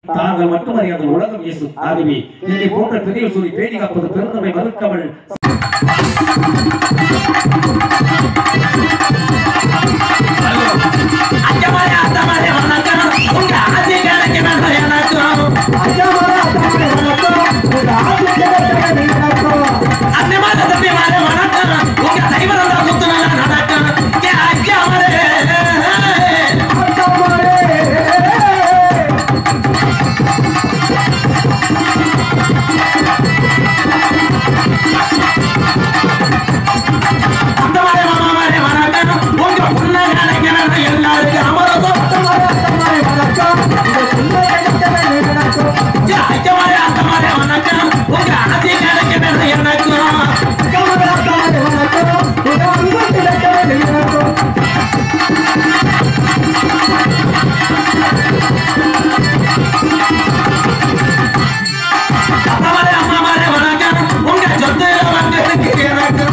தாங்கள் மட்டும் அறியாத உலகம் இயேசு ஆகவே என்னை போன்ற பெரிய சொல்லி பேணி காப்பது பெருந்தமை மறுக்கவள் அஞ்சமாரி அத்தமாரி வணக்கம் உங்க ஆசை கிடைக்கணும் எனக்கும் அந்தமாரி தம்பிமாரி வணக்கம் உங்க தெய்வம் குத்து நல்லா நடக்கும் ஏ அஞ்சமாரி அந்தமாரி மாமாரி வணக்கம் உங்க புண்ண கிடைக்கணும் எல்லாருக்கும் அமரதும் ஏ அஞ்சமாரி அத்தமாரி வணக்கம் உங்க ஆசை கிடைக்கணும் எனக்கும் அத்தமாரி அம்மாமாரி வணக்கம் உங்க சொத்துல வந்து எனக்கும்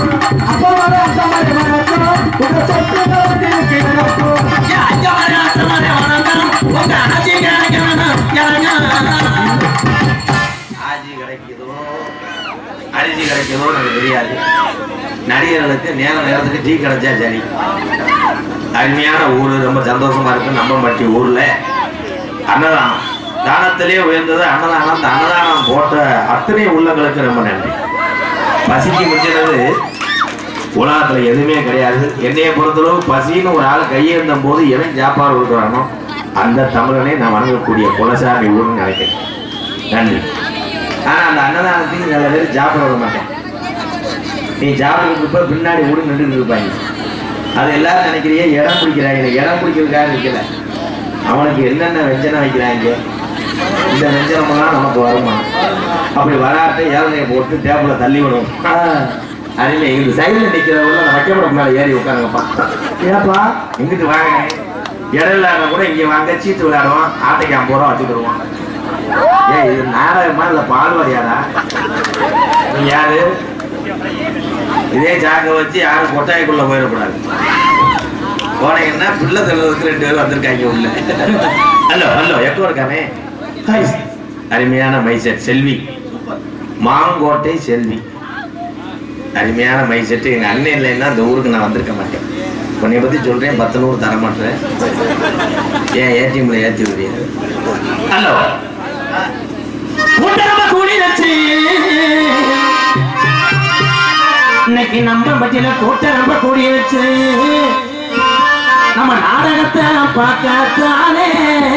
ஏ அஞ்சமாரி அத்தமாரி வணக்கம் உங்க ஆசை கிடைக்கணும் எனக்கும் ஆஜி கிடைக்குதோ அரிசி கிடைக்குதோ எனக்கு தெரியாது நடிகர்களுக்கு நேர நேரத்துக்கு டீ கிடைச்சா சரி அருமையான ஊர் ரொம்ப சந்தோஷமா இருக்கு நம்பம்பட்டி ஊர்ல அன்னதானம் தானத்திலே உயர்ந்தது அன்னதானம் அந்த அன்னதானம் போட்ட அத்தனை உள்ளங்களுக்கு ரொம்ப நன்றி பசிக்கு மிஞ்சினது உலகத்துல எதுவுமே கிடையாது என்னைய பொறுத்தளவு பசின்னு ஒரு ஆள் கையேந்தும் போது எவன் சாப்பாடு கொடுக்குறானோ அந்த தமிழனை நான் வணங்கக்கூடிய குலசாமி ஊர்னு நினைக்கிறேன் நன்றி ஆனா அந்த அன்னதானத்துக்கு நல்ல பேர் சாப்பிட விட மாட்டேன் நீ சாப்பிட்டு இருப்ப பின்னாடி கூட நின்றுட்டு இருப்பாங்க அது எல்லாரும் நினைக்கிறியே இடம் பிடிக்கிறாங்க இடம் பிடிக்கிறதுக்காக நிக்கல அவனுக்கு என்னென்ன வெஞ்சனம் வைக்கிறாங்க இந்த வெஞ்சனமெல்லாம் நமக்கு வருமா அப்படி வராட்ட ஏழனையை போட்டு டேபிள தள்ளி விடும் அதுல இந்த சைடுல நிக்கிறவங்க அந்த வைக்கப்பட மேல ஏறி உட்காருங்கப்பா ஏப்பா இங்கிட்டு வாங்க இடம் இல்லாத கூட இங்க வாங்க சீட்டு விளையாடுவோம் ஆட்டைக்கு ஐம்பது ரூபா வச்சுக்கிடுவோம் ஏய் இது நாடகமா இல்ல பால்வாடியாடா நீ யாரு இதே ஜாக்க வச்சு யாரும் கொட்டாய்க்குள்ள போயிடக்கூடாது போனீங்கன்னா பிள்ளை தள்ளுறதுக்கு ரெண்டு பேரும் வந்திருக்காங்க உள்ள ஹலோ ஹலோ எப்போ இருக்கானே ஹாய். அருமையான மைசெட் செல்வி மாங்கோட்டை செல்வி அருமையான மைசெட்டு எங்க அண்ணன் இல்லைன்னா அந்த ஊருக்கு நான் வந்திருக்க மாட்டேன் உன்னை பத்தி சொல்றேன் பத்து நூறு தர மாட்டேன் ஏன் ஏடிஎம்ல ஏத்தி விடுறீங்க ஹலோ கூட்டரம்ப கூடி வச்சு இன்னைக்கு நம்ம பட்டியல கூட்டரம்ப கூடி வச்சு நம்ம நாடகத்தை பார்க்கத்தானே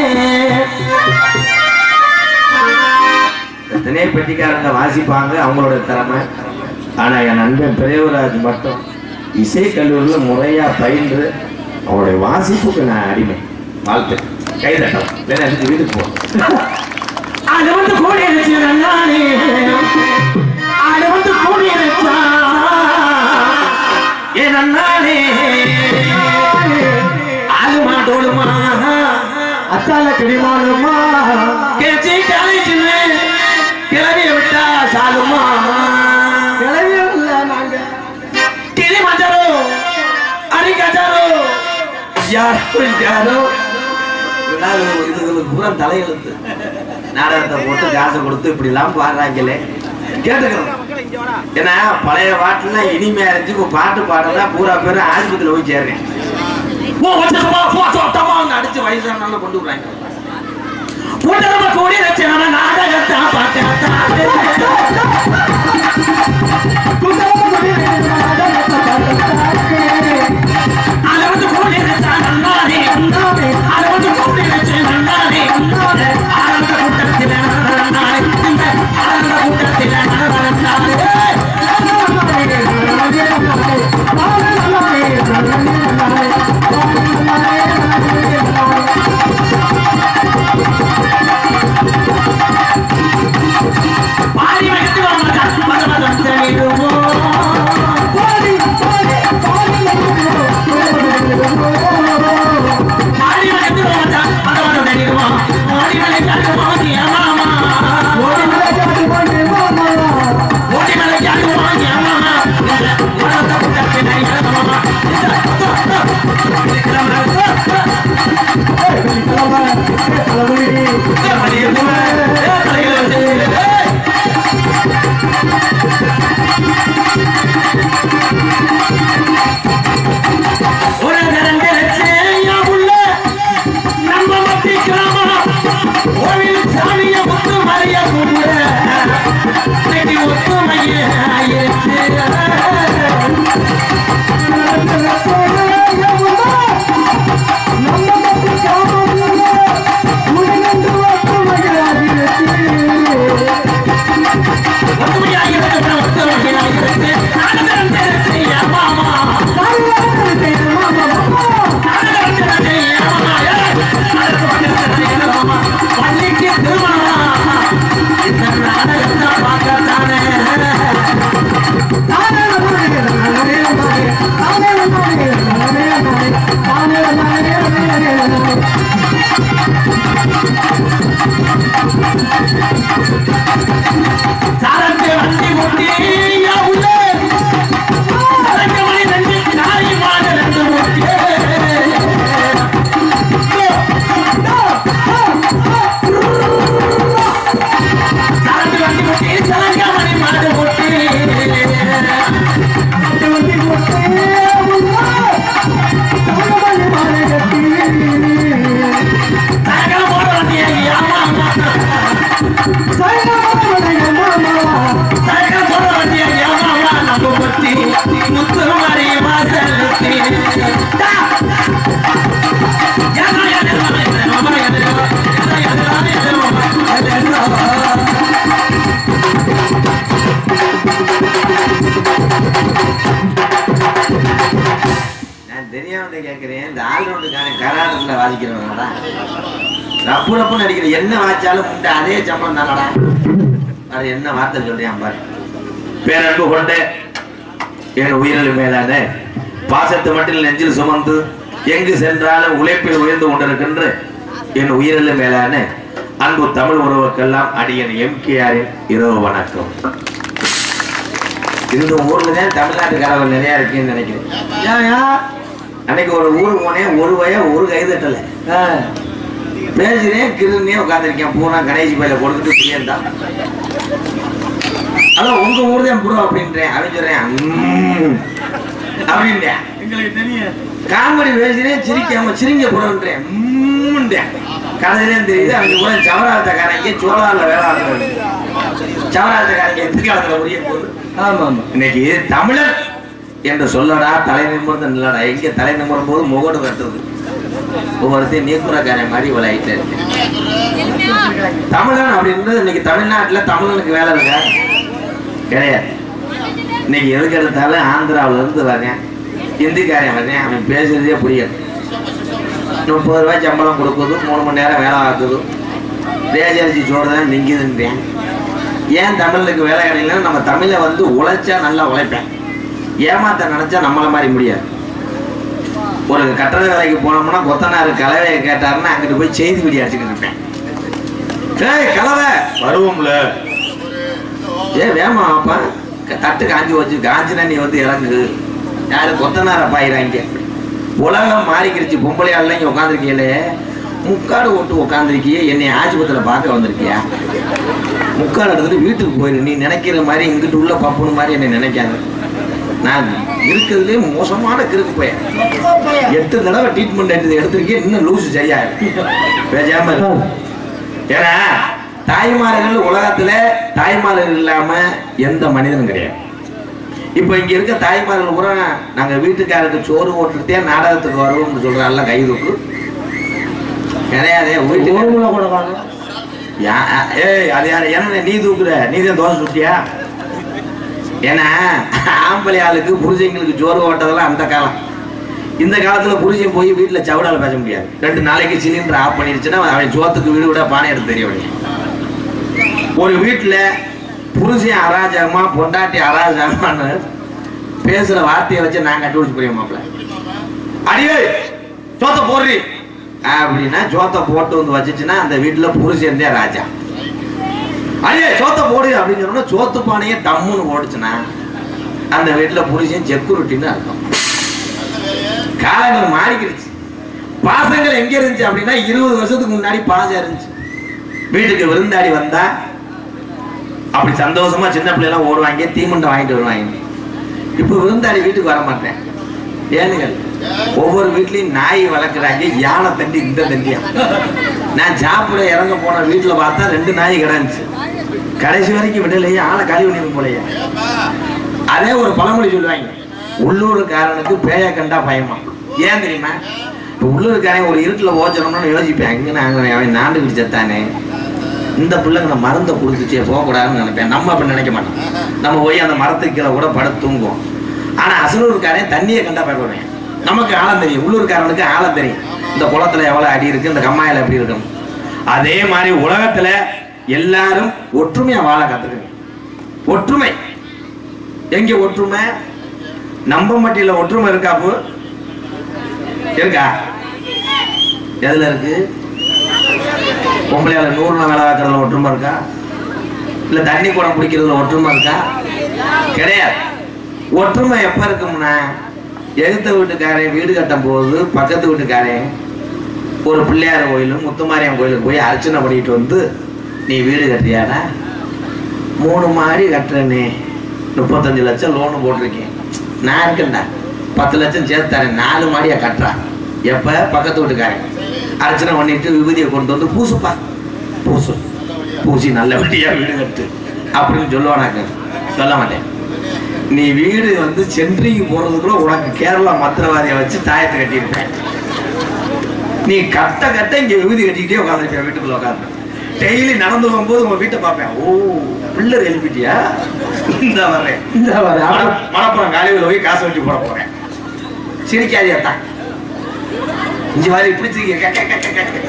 எத்தனையோ பெட்டிக்காரங்க வாசிப்பாங்க அவங்களோட திறமை ஆனா என் நண்பன் பிரேவராஜ் மட்டும் இசை கல்லூரியில் முறையா பயின்று அவருடைய வாசிப்புக்கு நான் அடிமை வாழ்த்து கைதட்டம் வேணா எடுத்து வீட்டுக்கு போ அது வந்து கூடி வச்சு நல்லானே அது வந்து கூடி வச்சா ஏ நன்னானே ஆளுமா டோலுமா அச்சால கிடைமானுமா கேச்சி காலேஜில் கிளவிய விட்டா சாலுமா கிளவியே இல்ல நாங்க கிளி மச்சாரோ அடி கச்சாரோ யாரோ யாரோ இதுகளுக்கு பூரா தலையெழுத்து நாடகத்தை போட்டு காசை கொடுத்து இப்படி எல்லாம் பாடுறாங்களே கேட்டுக்கிறோம் ஏன்னா பழைய பாட்டுல இனிமையா இருந்துச்சு இப்ப பாட்டு பாடுறதா பூரா பேர் ஆஸ்பத்திரியில போய் சேர்றேன் ஓ வச்சமா போ சொட்டமா அடிச்சு வயசானால கொண்டு விடுறாங்க கூட்டரம்ப கூடி வச்சு நாடகத்தை அதை வந்து கூடி வச்சா நன்னாரே அதை வந்து கூடி வச்சு நன்னாரே ஆனந்த கூட்டத்தில் நன்னாரே இந்த ஆனந்த கூட்டத்தில் நன்னாரே Thank சைக்கிள் போட வண்டியா ஏமாவா நம்ம பத்தி முத்து மாறி வாசலுத்தி டா. எதிரா, எதிரா, எதிரா, எதிரா, எதிரா, எதிரா, எதிரா, எதிரா. நான் தெரியாம கேட்கிறேன் இந்த ஆல்ரவுண்டுக்கான கராடத்துல வாசிக்கிறவங்கடா ரப்பு ரப்புன்னு அடிக்கிற என்ன வாய்ச்சாலும் முண்டை அதே சம்பளம் தானடா அது என்ன வார்த்தை சொல்றேன் பாரு பேரன்பு கொண்டு என் உயிரில் மேலான பாசத்தை மட்டும் நெஞ்சில் சுமந்து எங்கு சென்றாலும் உழைப்பில் உயர்ந்து கொண்டிருக்கின்ற என் உயிரில் மேலான அன்பு தமிழ் உறவுக்கெல்லாம் அடியன் எம்கேஆரின் இரவு வணக்கம் இந்த ஊர்ல தான் தமிழ்நாட்டுக்காரர்கள் நிறைய இருக்குன்னு நினைக்கிறேன் அன்னைக்கு ஒரு ஊருக்கு போனேன் ஒரு வய ஒரு கை தட்டல பேசுறேன் கிருன்னே உட்காந்துருக்கேன் பூரா கணேசி பையில கொடுத்துட்டு பிரியந்தான் அதான் உங்க ஊர் தான் ப்ரோ அப்படின்றேன் அவன் சொல்றேன் "ம்ம்" அப்படின்றேன் எங்களுக்கு தெரியும் காமெடி பேசுறேன் சிரிக்காம சிரிங்க ப்ரோன்றேன் "ம்ம்ன்றேன்." கடைசியிலே தெரியுது அவங்க கூட சவராத்தக்காரங்க சோழால வேலை ஆடுறாங்க சவராத்தக்காரங்க எந்த காலத்துல உரிய போகுது ஆமா ஆமா இன்னைக்கு தமிழர் என்று சொல்லடா தலை நிமிர்ந்து நில்லடா எங்க தலை நிமிரும் போது முகடு கட்டுறது ஒவ்வொருத்தையும் நீக்குறக்காரன் மாதிரி இவ்வளவு ஆயிட்டு தமிழன் அப்படின்றது இன்னைக்கு தமிழ்நாட்டுல தமிழனுக்கு வேலை இருக்கா கிடையாது இன்னைக்கு எதுக்கு எடுத்தாலும் ஆந்திராவுல இருந்து வரேன் ஹிந்திக்காரன் வரேன் அவன் பேசுறதே புரியாது முப்பது ரூபாய் சம்பளம் கொடுக்குது மூணு மணி நேரம் வேலை ஆக்குது ரேஜரிசி சோறு தான் நிங்குதுன்றேன் ஏன் தமிழுக்கு வேலை கிடைக்கலன்னா நம்ம தமிழை வந்து உழைச்சா நல்லா உழைப்பேன் ஏமாத்த நினைச்சா நம்மள மாதிரி முடியாது ஒரு கட்டட வேலைக்கு போனோம்னா கொத்தனார் கலவையை கேட்டாருன்னா அங்கிட்டு போய் செய்தி விடி அடிச்சுக்கிட்டு இருப்பேன் ஏய் கலவை வருவோம்ல ஏ வேமா அப்பா தட்டு காஞ்சி வச்சு காஞ்சினா நீ வந்து இறங்கு யாரு கொத்தனார பாயிறாங்க உலகம் மாறிக்கிருச்சு பொம்பளையாள் இங்க உட்காந்துருக்கீங்களே முக்காடு ஓட்டு உட்காந்துருக்கிய என்னை ஆஸ்பத்திரியில பார்க்க வந்திருக்கியா முக்காடு எடுத்துட்டு வீட்டுக்கு போயிரு நீ நினைக்கிற மாதிரி இங்கிட்டு உள்ள பப்புனு மாதிரி என்னை நினைக்காத நான் இருக்கிறதுலே மோசமான கிறுக்கு போய் எட்டு தடவை ட்ரீட்மெண்ட் எடுத்து எடுத்திருக்கேன் இன்னும் லூசு சரியா பேசாம இரு. ஏன்னா தாய்மார்கள் உலகத்துல தாய்மார்கள் இல்லாம எந்த மனிதனும் கிடையாது இப்ப இங்க இருக்க தாய்மார்கள் கூட நாங்க வீட்டுக்காரருக்கு சோறு ஓட்டுறதே நாடகத்துக்கு வருவோம்னு சொல்றாள் கை தூக்கு கிடையாதே வீட்டுக்கு ஊருக்குள்ள கூட காணும் யா- ஏய் அது யாரு என்ன நீ தூக்குற நீ தான் தோசை சுட்டியா ஏன்னா ஆம்பளை ஆளுக்கு புருஷங்களுக்கு சோறு ஓட்டதெல்லாம் அந்த காலம் இந்த காலத்துல புருஷன் போய் வீட்டுல சவுடால பேச முடியாது ரெண்டு நாளைக்கு சிலிண்டர் ஆஃப் பண்ணிருச்சுன்னா அவன் சோத்துக்கு வீடு விட பானை எடுத்து தெரிய முடியும் ஒரு வீட்டுல புருஷன் அராஜகமா பொண்டாட்டி அராஜகமான்னு பேசுற வார்த்தையை வச்சு நான் கண்டுபிடிச்சு புரிய மாப்பிள்ள அடியே சோத்த போடுறி அப்படின்னா சோத்த போட்டு வந்து வச்சுச்சுன்னா அந்த வீட்டுல புருஷன் தான் ராஜா அடியே சோத்த போடு அப்படின்னு சொன்னா சோத்து பானையே டம்முன்னு போடுச்சுன்னா அந்த வீட்டுல புருஷன் செக்யூரிட்டின்னு அர்த்தம் காலங்கள் மாறிக்கிடுச்சு பாசங்கள் எங்க இருந்துச்சு அப்படின்னா இருபது வருஷத்துக்கு முன்னாடி பாசம் இருந்துச்சு வீட்டுக்கு விருந்தாடி வந்தா அப்படி சந்தோஷமா சின்ன பிள்ளைலாம் ஓடுவாங்க தீமண்டம் வாங்கிட்டு வருவாங்க இப்போ விருந்தாடி வீட்டுக்கு வர மாட்டேன் ஏனுங்க ஒவ்வொரு வீட்லயும் நாய் வளர்க்குறாங்க யானை தண்டி இந்த தண்டியா நான் சாப்பிட இறங்க போன வீட்டுல பார்த்தா ரெண்டு நாய் கிடந்துச்சு கடைசி வரைக்கும் விடலையே ஆளை கழி பண்ணிடும் போலையே அதே ஒரு பழமொழி சொல்லுவாங்க உள்ளூர்காரனுக்கு பேய கண்டா பயமா ஏன் தெரியுமா இப்போ உள்ளூர்காரன் ஒரு இருட்டில் ஓச்சணும்னு யோசிப்பேன் எங்க நாங்க அவன் நாண்டு செத்தானே இந்த பிள்ளைங்க நான் மருந்தை கொடுத்துச்சே போகக்கூடாதுன்னு நினைப்பேன் நம்ம அப்படி நினைக்க மாட்டோம் நம்ம போய் அந்த மரத்துக்கு கீழே கூட படுத்து தூங்குவோம் ஆனா அசலூர்காரன் தண்ணியை கண்டா பயப்படுவேன் நமக்கு ஆழம் தெரியும் உள்ளூர்காரனுக்கு ஆழம் தெரியும் இந்த குளத்துல எவ்வளவு அடி இருக்கு இந்த கம்மாயில எப்படி இருக்கணும் அதே மாதிரி உலகத்துல எல்லாரும் ஒற்றுமையா வாழ கத்துக்கணும் ஒற்றுமை எங்க ஒற்றுமை நம்பமட்டியில ஒற்றுமை இருக்கா போ இருக்கா எதுல இருக்கு பொம்பளையால நூறு நாள் வேலை பார்க்கறதுல ஒற்றுமை இருக்கா இல்ல தண்ணி குடம் பிடிக்கிறதுல ஒற்றுமை இருக்கா கிடையாது ஒற்றுமை எப்ப இருக்கும்னா எதிர்த்த வீட்டுக்காரன் வீடு கட்டும் போது பக்கத்து வீட்டுக்காரன் ஒரு பிள்ளையார் கோயிலும் முத்துமாரியம் கோயிலுக்கு போய் அர்ச்சனை பண்ணிட்டு வந்து நீ வீடு கட்டுறியாடா மூணு மாடி கட்டுறேனே முப்பத்தஞ்சு லட்சம் லோனு போட்டிருக்கேன் நான் இருக்கேன்டா பத்து லட்சம் சேர்த்து தரேன் நாலு மாடியா கட்டுறான் எப்ப பக்கத்து வீட்டுக்காரன் அர்ச்சனை பண்ணிட்டு விபூதியை கொண்டு வந்து பூசுப்பா பூசு பூசி நல்லபடியா வீடு கட்டு அப்படின்னு சொல்லுவானாங்க சொல்ல மாட்டேன் நீ வீடு வந்து சென்ட்ரிக்கு போறதுக்குள்ள உனக்கு கேரளா மந்திரவாதியை வச்சு தாயத்தை கட்டியிருப்பேன் நீ கட்ட கட்ட இங்க விபூதி கட்டிக்கிட்டே உட்காந்துருப்பேன் வீட்டுக்குள்ள உட்காந்து டெய்லி நடந்து போகும்போது உங்க வீட்டை பார்ப்பேன் ஓ பிள்ளர் எழுப்பிட்டியா இந்த வர்றேன் இந்த வர மண- மணப்புறம் காலையில் போய் காசு வச்சு போட போறேன் சிரிக்காதியா தான் இஞ்சி மாதிரி பிடிச்சிருக்க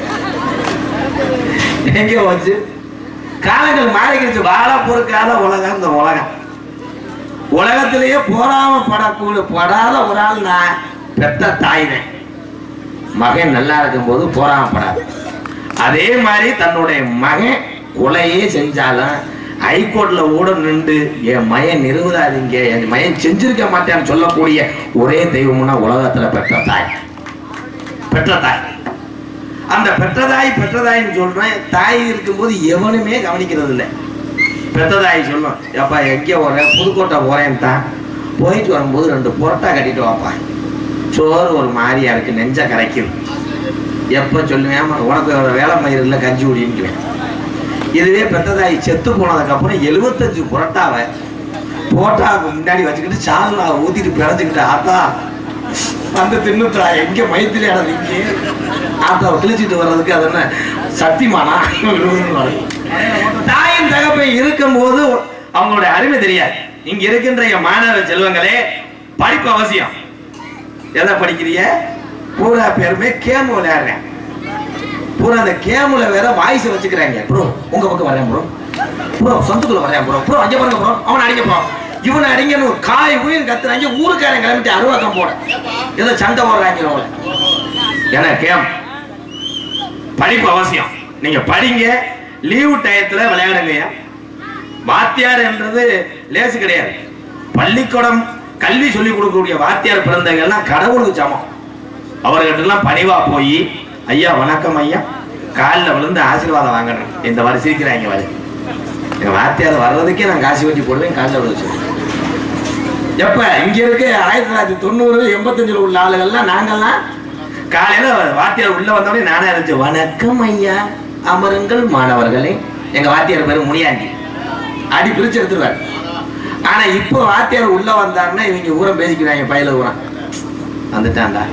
எங்க வச்சு காலங்கள் மாறிக்கிடுச்சு வாழ பொறுக்காத உலகம் இந்த உலகம் உலகத்திலேயே போராம படக்கூடிய படாத ஒரு ஆள் நான் பெத்த தாய்னேன் மகன் நல்லா இருக்கும்போது போராமப்படாது அதே மாதிரி தன்னுடைய மகன் கொலையே செஞ்சாலும் ஹைகோர்ட்ல கூட நின்று என் மயன் நிறுவதாதீங்க என் மயன் செஞ்சிருக்க மாட்டேன்னு சொல்லக்கூடிய ஒரே தெய்வம்னா உலகத்துல பெற்ற தாய் பெற்ற தாய் அந்த பெற்றதாய் பெற்றதாய்ன்னு சொல்றேன் தாய் இருக்கும்போது எவனுமே கவனிக்கிறது இல்லை பெற்றதாய் சொல்லும் எப்பா எங்கே போறேன் புதுக்கோட்டை போறேன் தான் போயிட்டு வரும்போது ரெண்டு புரோட்டா கட்டிட்டு வாப்பா சோறு ஒரு மாதிரியா இருக்கு நெஞ்ச கரைக்குது எப்போ சொல்லுவேன் "ஆமா, உனக்கு ஒரு வேலை மயிரில் கஞ்சி குடின்னுவேன் இதுவே பெற்றதாய் செத்து போனதுக்கப்புறம் எழுபத்தஞ்சு புரோட்டாவை போட்டாவுக்கு முன்னாடி வச்சுக்கிட்டு சால்னா ஊத்திட்டு பிழைஞ்சுக்கிட்டு ஆத்தா வந்து தின்னுத்தா எங்க மயத்திலே இங்கே ஆத்தாவை கிழிச்சிட்டு வர்றதுக்கு அது என்ன சத்தியமானா தாயின் தகப்பை இருக்கும்போது அவங்களுடைய அருமை தெரியாது இங்க இருக்கின்ற என் மாணவ செல்வங்களே படிப்பு அவசியம் எதை படிக்கிறீங்க பூரா பேருமே கேம் விளையாடுறேன் பூரா அந்த கேமுல வேற வாய்ஸ் வச்சுக்கிறாங்க ப்ரோ உங்க பக்கம் வரேன் ப்ரோ ப்ரோ சொந்தக்குள்ள வரேன் ப்ரோ ப்ரோ அங்கே பாருங்க ப்ரோ அவனை அடிக்க ப்ரோ இவனை அடிங்கன்னு ஒரு காய் உயிர் கத்துறாங்க ஊருக்காரன் கிளம்பிட்டு அருவாக்கம் போட ஏதோ சண்டை போடுறாங்க அவளை ஏன்னா கேம் படிப்பு அவசியம் நீங்க படிங்க லீவு டயத்துல விளையாடுங்க வாத்தியார் என்றது லேசு கிடையாது பள்ளிக்கூடம் கல்வி சொல்லிக் கொடுக்கக்கூடிய வாத்தியார் பிறந்தவங்கெல்லாம் கடவுளுக்கு சமம் அவர்கிட்ட எல்லாம் பணிவா போய் ஐயா வணக்கம் ஐயா காலில் விழுந்து ஆசீர்வாதம் வாங்கணும் இந்த மாதிரி சிரிக்கிறாங்க வரு என் வாத்தியார் வர்றதுக்கே நான் காசு வச்சு போடுவேன் காலில் விழுந்து சொல்லுவேன் எப்ப இங்க இருக்க ஆயிரத்தி தொள்ளாயிரத்தி தொண்ணூறு எண்பத்தஞ்சுல உள்ள ஆளுகள்லாம் நாங்கெல்லாம் காலையில வாத்தியார் உள்ள வந்தோடனே நானே இருந்துச்சு வணக்கம் ஐயா அமருங்கள் மாணவர்களே எங்க வாத்தியார் பேரு முனியாண்டி அடி பிரிச்சு எடுத்துருவார் ஆனா இப்போ வாத்தியார் உள்ள வந்தாருன்னா இவங்க ஊரம் பேசிக்கிறாங்க பயில ஊரம் வந்துட்டான்டா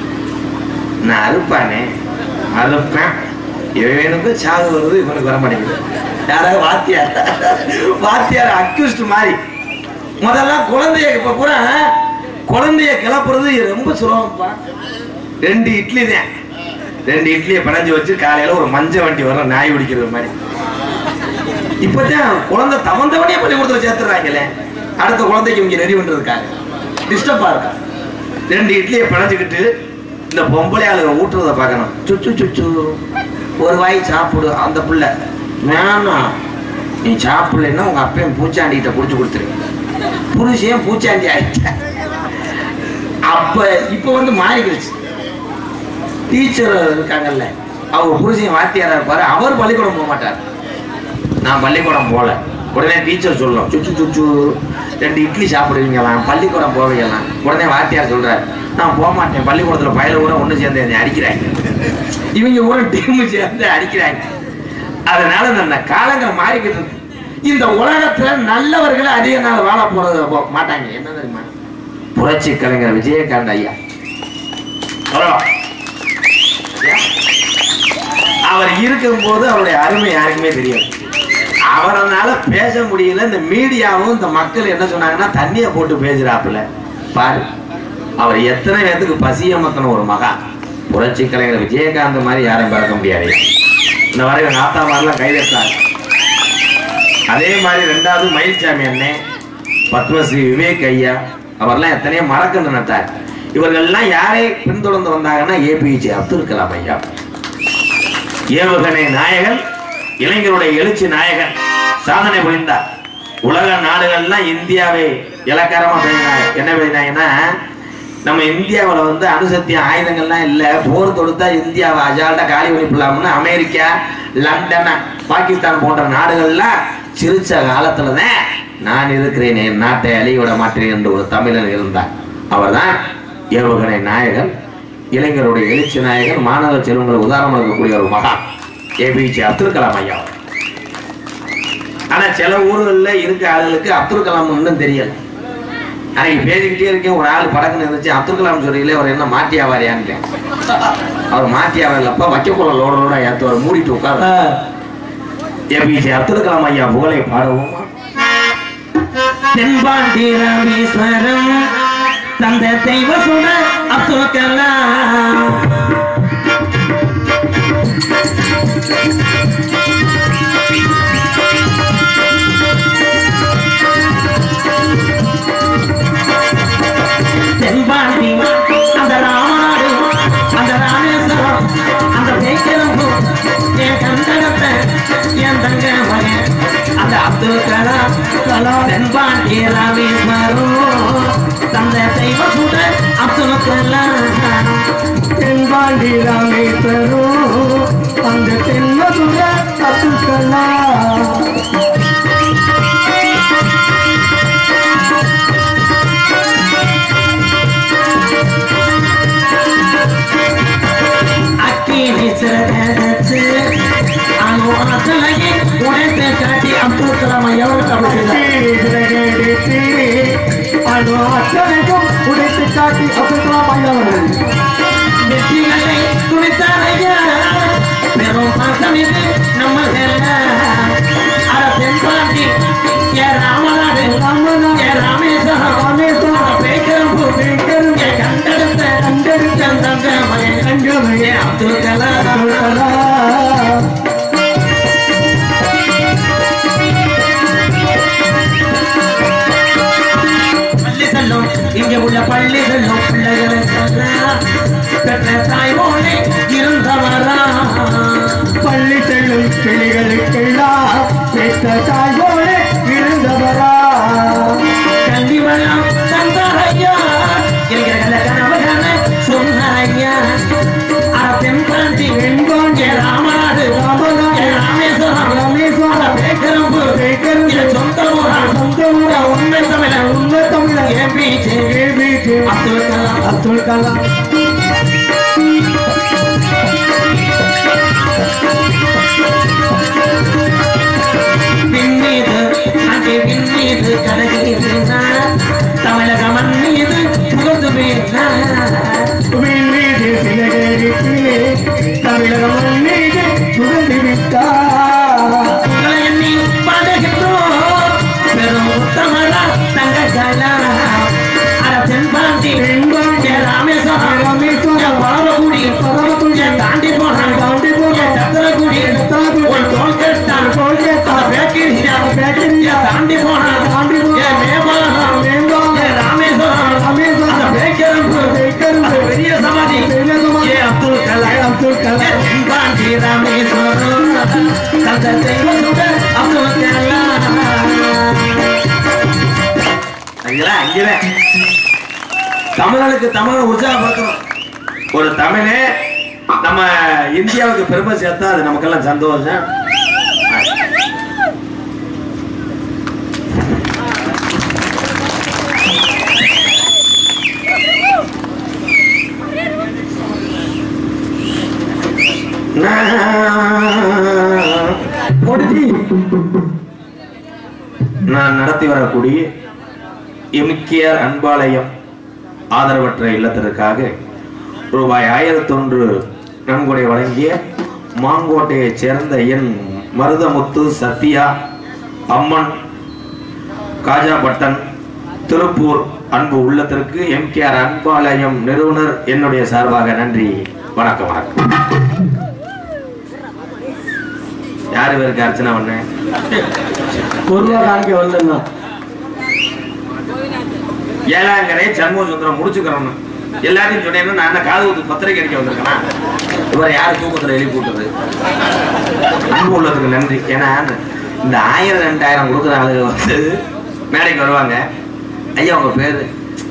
நான் அறுப்பானே அறுப்பேன் இவனுக்கு சாவு வருது இவனுக்கு வர மாட்டேங்குது யாராவது வாத்தியார் வாத்தியார் அக்யூஸ்ட் மாதிரி முதல்ல குழந்தைய இப்ப கூட குழந்தைய கிளப்புறது ரொம்ப சுலபம்ப்பா ரெண்டு இட்லி தான் ரெண்டு இட்லியை பிணைஞ்சு வச்சு காலையில ஒரு மஞ்ச வண்டி வரும் நாய் பிடிக்கிறது மாதிரி இப்பதான் குழந்தை தவந்தவனே பள்ளிக்கூடத்துல சேர்த்துறாங்களே அடுத்த குழந்தைக்கு இங்க ரெடி பண்றதுக்காக டிஸ்டர்பா இருக்கா ரெண்டு இட்லியை பிணைஞ்சுக்கிட்டு இந்த பொம்பளை ஆளுங்க ஊட்டுறத பார்க்கணும் சுச்சு சுச்சு ஒரு வாய் சாப்பிடு அந்த புள்ள வேணாம் நீ சாப்பிடலைன்னா உங்க அப்பையும் பூச்சாண்டிகிட்ட புடிச்சு கொடுத்துரு புருஷன் பூச்சாண்டி ஆயிட்ட அப்ப இப்ப வந்து மாறிக்கிடுச்சு டீச்சர் இருக்காங்கல்ல அவங்க புருஷன் வாத்தியாரா இருப்பாரு அவர் பள்ளிக்கூடம் போக மாட்டார் நான் பள்ளிக்கூடம் போகல உடனே டீச்சர் சொல்லணும் சுச்சு சுச்சு ரெண்டு இட்லி சாப்பிடுவீங்களாம் பள்ளிக்கூடம் போவீங்களாம் உடனே வாத்தியார் சொல்றாரு நான் போக மாட்டேன் பள்ளிக்கூடத்துல பயில கூட ஒண்ணு சேர்ந்து என்னை அடிக்கிறாங்க இவங்க கூட டீம் சேர்ந்து அடிக்கிறாங்க அதனால இந்த காலங்கள் மாறிக்கிட்டு இருக்கு இந்த உலகத்துல நல்லவர்கள் அதிக நாள் வாழ போறது போ- மாட்டாங்க என்ன தெரியுமா புரட்சி கலைஞர் விஜயகாந்த் ஐயா சொல்லலாம். அவர் இருக்கும்போது அவருடைய அருமை யாருக்குமே தெரியாது அவரனால பேச முடியல இந்த மீடியாவும் இந்த மக்கள் என்ன சொன்னாங்கன்னா தண்ணியை போட்டு பேசுறாப்புல பாரு அவர் எத்தனை பேத்துக்கு பசியமத்தன ஒரு மகா புரட்சி கலைஞர் விஜயகாந்த் மாதிரி யாரும் பார்க்க முடியாது இந்த வரை எங்க ஆத்தா மாதிரிலாம் கைதட்டாங்க அதே மாதிரி ரெண்டாவது மயில்சாமி அண்ணன் பத்மஸ்ரீ விவேக் ஐயா அவர்லாம் எத்தனையோ மரக்கன்று நட்டார் இவர்கள்லாம் யாரை பின்தொடர்ந்து வந்தாங்கன்னா ஏபிஜே அப்துல் கலாம் ஐயா ஏவுகணை நாயகன் இளைஞருடைய எழுச்சி நாயகன் சாதனை புரிந்தார் உலக நாடுகள்லாம் இந்தியாவை இலக்காரமா பேசினாங்க என்ன பேசினாங்கன்னா நம்ம இந்தியாவுல வந்து அணுசக்தி ஆயுதங்கள்லாம் இல்ல போர் தொடுத்தா இந்தியாவை அஜால்ட்டா காலி பண்ணிவிடலாம்னு அமெரிக்கா லண்டன் பாகிஸ்தான் போன்ற நாடுகள்லாம் சிரிச்ச காலத்துலதான் நான் இருக்கிறேன் என் நாட்டை அழிய விட மாட்டேன் என்று ஒரு தமிழன் இருந்தார் அவர்தான் ஏவுகணை நாயகன் இளைஞருடைய எழுச்சி நாயகன் மாணவ செல்வங்களுக்கு உதாரணம் இருக்கக்கூடிய ஒரு மகான் ஏபிஜே அப்துல் கலாம் ஐயா ஆனா சில ஊர்கள்ல இருக்க ஆளுகளுக்கு அப்துல் கலாம் இன்னும் தெரியல அன்னைக்கு பேசிக்கிட்டே இருக்கேன் ஒரு ஆள் படக்குன்னு இருந்துச்சு அப்துல் கலாம் சொல்றீங்களே அவர் என்ன மாட்டி ஆவாரியான்னு அவர் மாட்டி ஆவாரில்லப்பா வைக்கக்குள்ள லோட லோட ஏத்துவார் மூடிட்டு உட்காரு ஏபிஜே அப்துல் கலாம் ஐயா புகழை பாடுவோமா தென்பாண்டி ராமேஸ்வரம் தந்த தெய்வ சுட அப்துல் கலாம் தென்பாண்டி அந்த ராமநாடு அந்த ராமேஸ்வரம் அந்த பேக்கரம்பு என் கண்டனத்த என் தங்க மகன் அந்த அப்துல் கலாம் கலாம் தென்பாண்டி ராமேஸ்வரம் தந்த தெய்வ சுட அப்துல் கலாம் தென்பாண்டி ராமேஸ்வரோ அந்த தென்மதுர அத்துக்கலா அக்கினி சிறகச்சு அணு ஆற்றலையே உடைத்து காட்டி அப்துல் கலாம் ஐயாவுக்கு அப்படி அது அத்தனைக்கும் உடைத்து காட்டி அப்துல்லாம் ஐயாவர்கள் வெற்றிகளை துணித்தாரையா பெரும் பாசம் இது நம்ம அட தென்பாண்டி ஏ ராமநாடு ஏ ராமேஸ்வரம் ராமேஸ்வரம் பேக்கரம்பு பேக்கரும் ஏ கண்டெடுத்த கண்டெடுத்த தந்த மகன் ஏ அப்துல் கலாம் பள்ளி செல்லும் இங்கே உள்ள பள்ளி செல்லும் பிள்ளைகளுக்கெல்லாம் பெற்ற தாய் போலே இருந்தவரா பள்ளி செல்லும் கிளிகளுக்கெல்லாம் பெற்ற தாய் போல இருந்தவரா கல்வி வளம் தந்தாரையா என்கிற கனவுகளை சொன்னாரையா அரசன் காந்தி வெண்கோண்டே ராமநாடு ஏ ராமேஸ்வரம் ராமேஸ்வரம் பேக்கரம்பு இது சொந்த ஊரா சொந்த ஊரா உண்மை தமிழ உண்மை தமிழர் ஏபிஜே ஏபிஜே அப்துல் கலாம் அப்துல் கலாம் விண்மீது அங்கே விண்மீது கலகிறார் தமிழக மண் மீது புகழ்ந்து வீழ்ந்தார் மீது சிலகரிக்கு தமிழகம் மீது புகழ்ந்து விட்டார் உங்களை எண்ணி பாடுகின்றோம் பெரும் உத்தமரா தங்கங்களா அரசன் பாண்டி ஏ ராமேஸ்வரம் ஏ பரமக்குடி ஏ தாண்டி போனான் தாண்டி போனான். ஏ சத்திரக்குடி சத்திரக்குடி. ஒரு தோல் கேட்டான் தோல் கேட்டான். பேக்கிரியா பேக்கிரியா. ஏ தாண்டி போனான் தாண்டி போனான். ஏ மேம்பாலம் மேம்பாலம். ஏ ராமேஸ்வரம் ராமேஸ்வரம். அந்த பேக்கரம்பு பேக்கரம்பு. அந்த பெரிய சமாதி பெரிய சமாதி. ஏ அப்துல் ஏ கலாம் அப்துல் கலாம். பாண்டி ராமேஸ்வரம் தந்தை அப்துல் கலாம் அங்கெல்லாம் அங்கேதான் தமிழனுக்கு தமிழை உற்சாகப்படுத்தணும் ஒரு தமிழே நம்ம இந்தியாவுக்கு பெருமை சேர்த்தா அது நமக்கெல்லாம் சந்தோஷம் நான் கொடுத்தி நான் நடத்தி வரக்கூடிய எமிக்கியார் அன்பாலயம் ஆதரவற்ற இல்லத்திற்காக ரூபாய் ஆயிரத்தி ஒன்று நன்கொடை வழங்கிய மாங்கோட்டையைச் சேர்ந்த என் மருதமுத்து சத்யா அம்மன் காஜாபட்டன் திருப்பூர் அன்பு உள்ளத்திற்கு எம்கேஆர் அன்பாலயம் நிறுவனர் என்னுடைய சார்பாக நன்றி வணக்கம் வணக்கம் யாரு பேருக்கு அர்ச்சனை பண்ணேன் ஒரு ரூபா காணிக்க வரலன்னா ஏழாங்கரை சண்முக சுந்தரம் முடிச்சுக்கிறோம் எல்லாரையும் சொன்னேன்னா நான் என்ன காது ஊத்து பத்திரிக்கை அடிக்க வந்திருக்கேனா இவரை யார் தூக்கத்துல எழுப்பி விட்டது அன்பு உள்ளதுக்கு நன்றி ஏன்னா இந்த ஆயிரம் ரெண்டாயிரம் கொடுக்குற ஆளுங்க வந்து மேடைக்கு வருவாங்க ஐயா உங்க பேரு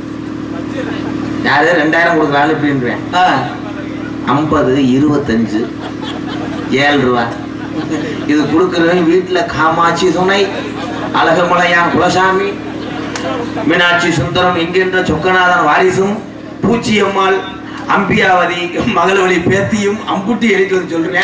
யாரு ரெண்டாயிரம் கொடுக்குற ஆளு எப்படின்றேன் ஐம்பது இருபத்தஞ்சு ஏழு ரூபா இது கொடுக்குறவங்க வீட்டுல காமாட்சி துணை அழகுமலையான் குலசாமி மீனாட்சி சுந்தரம் என்கின்ற சொக்கநாதன் வாரிசும் பூச்சியம்மாள் அம்பியாவதி மகளவழி பேத்தியும் அம்புட்டி எழுதி வந்து சொல்றேன்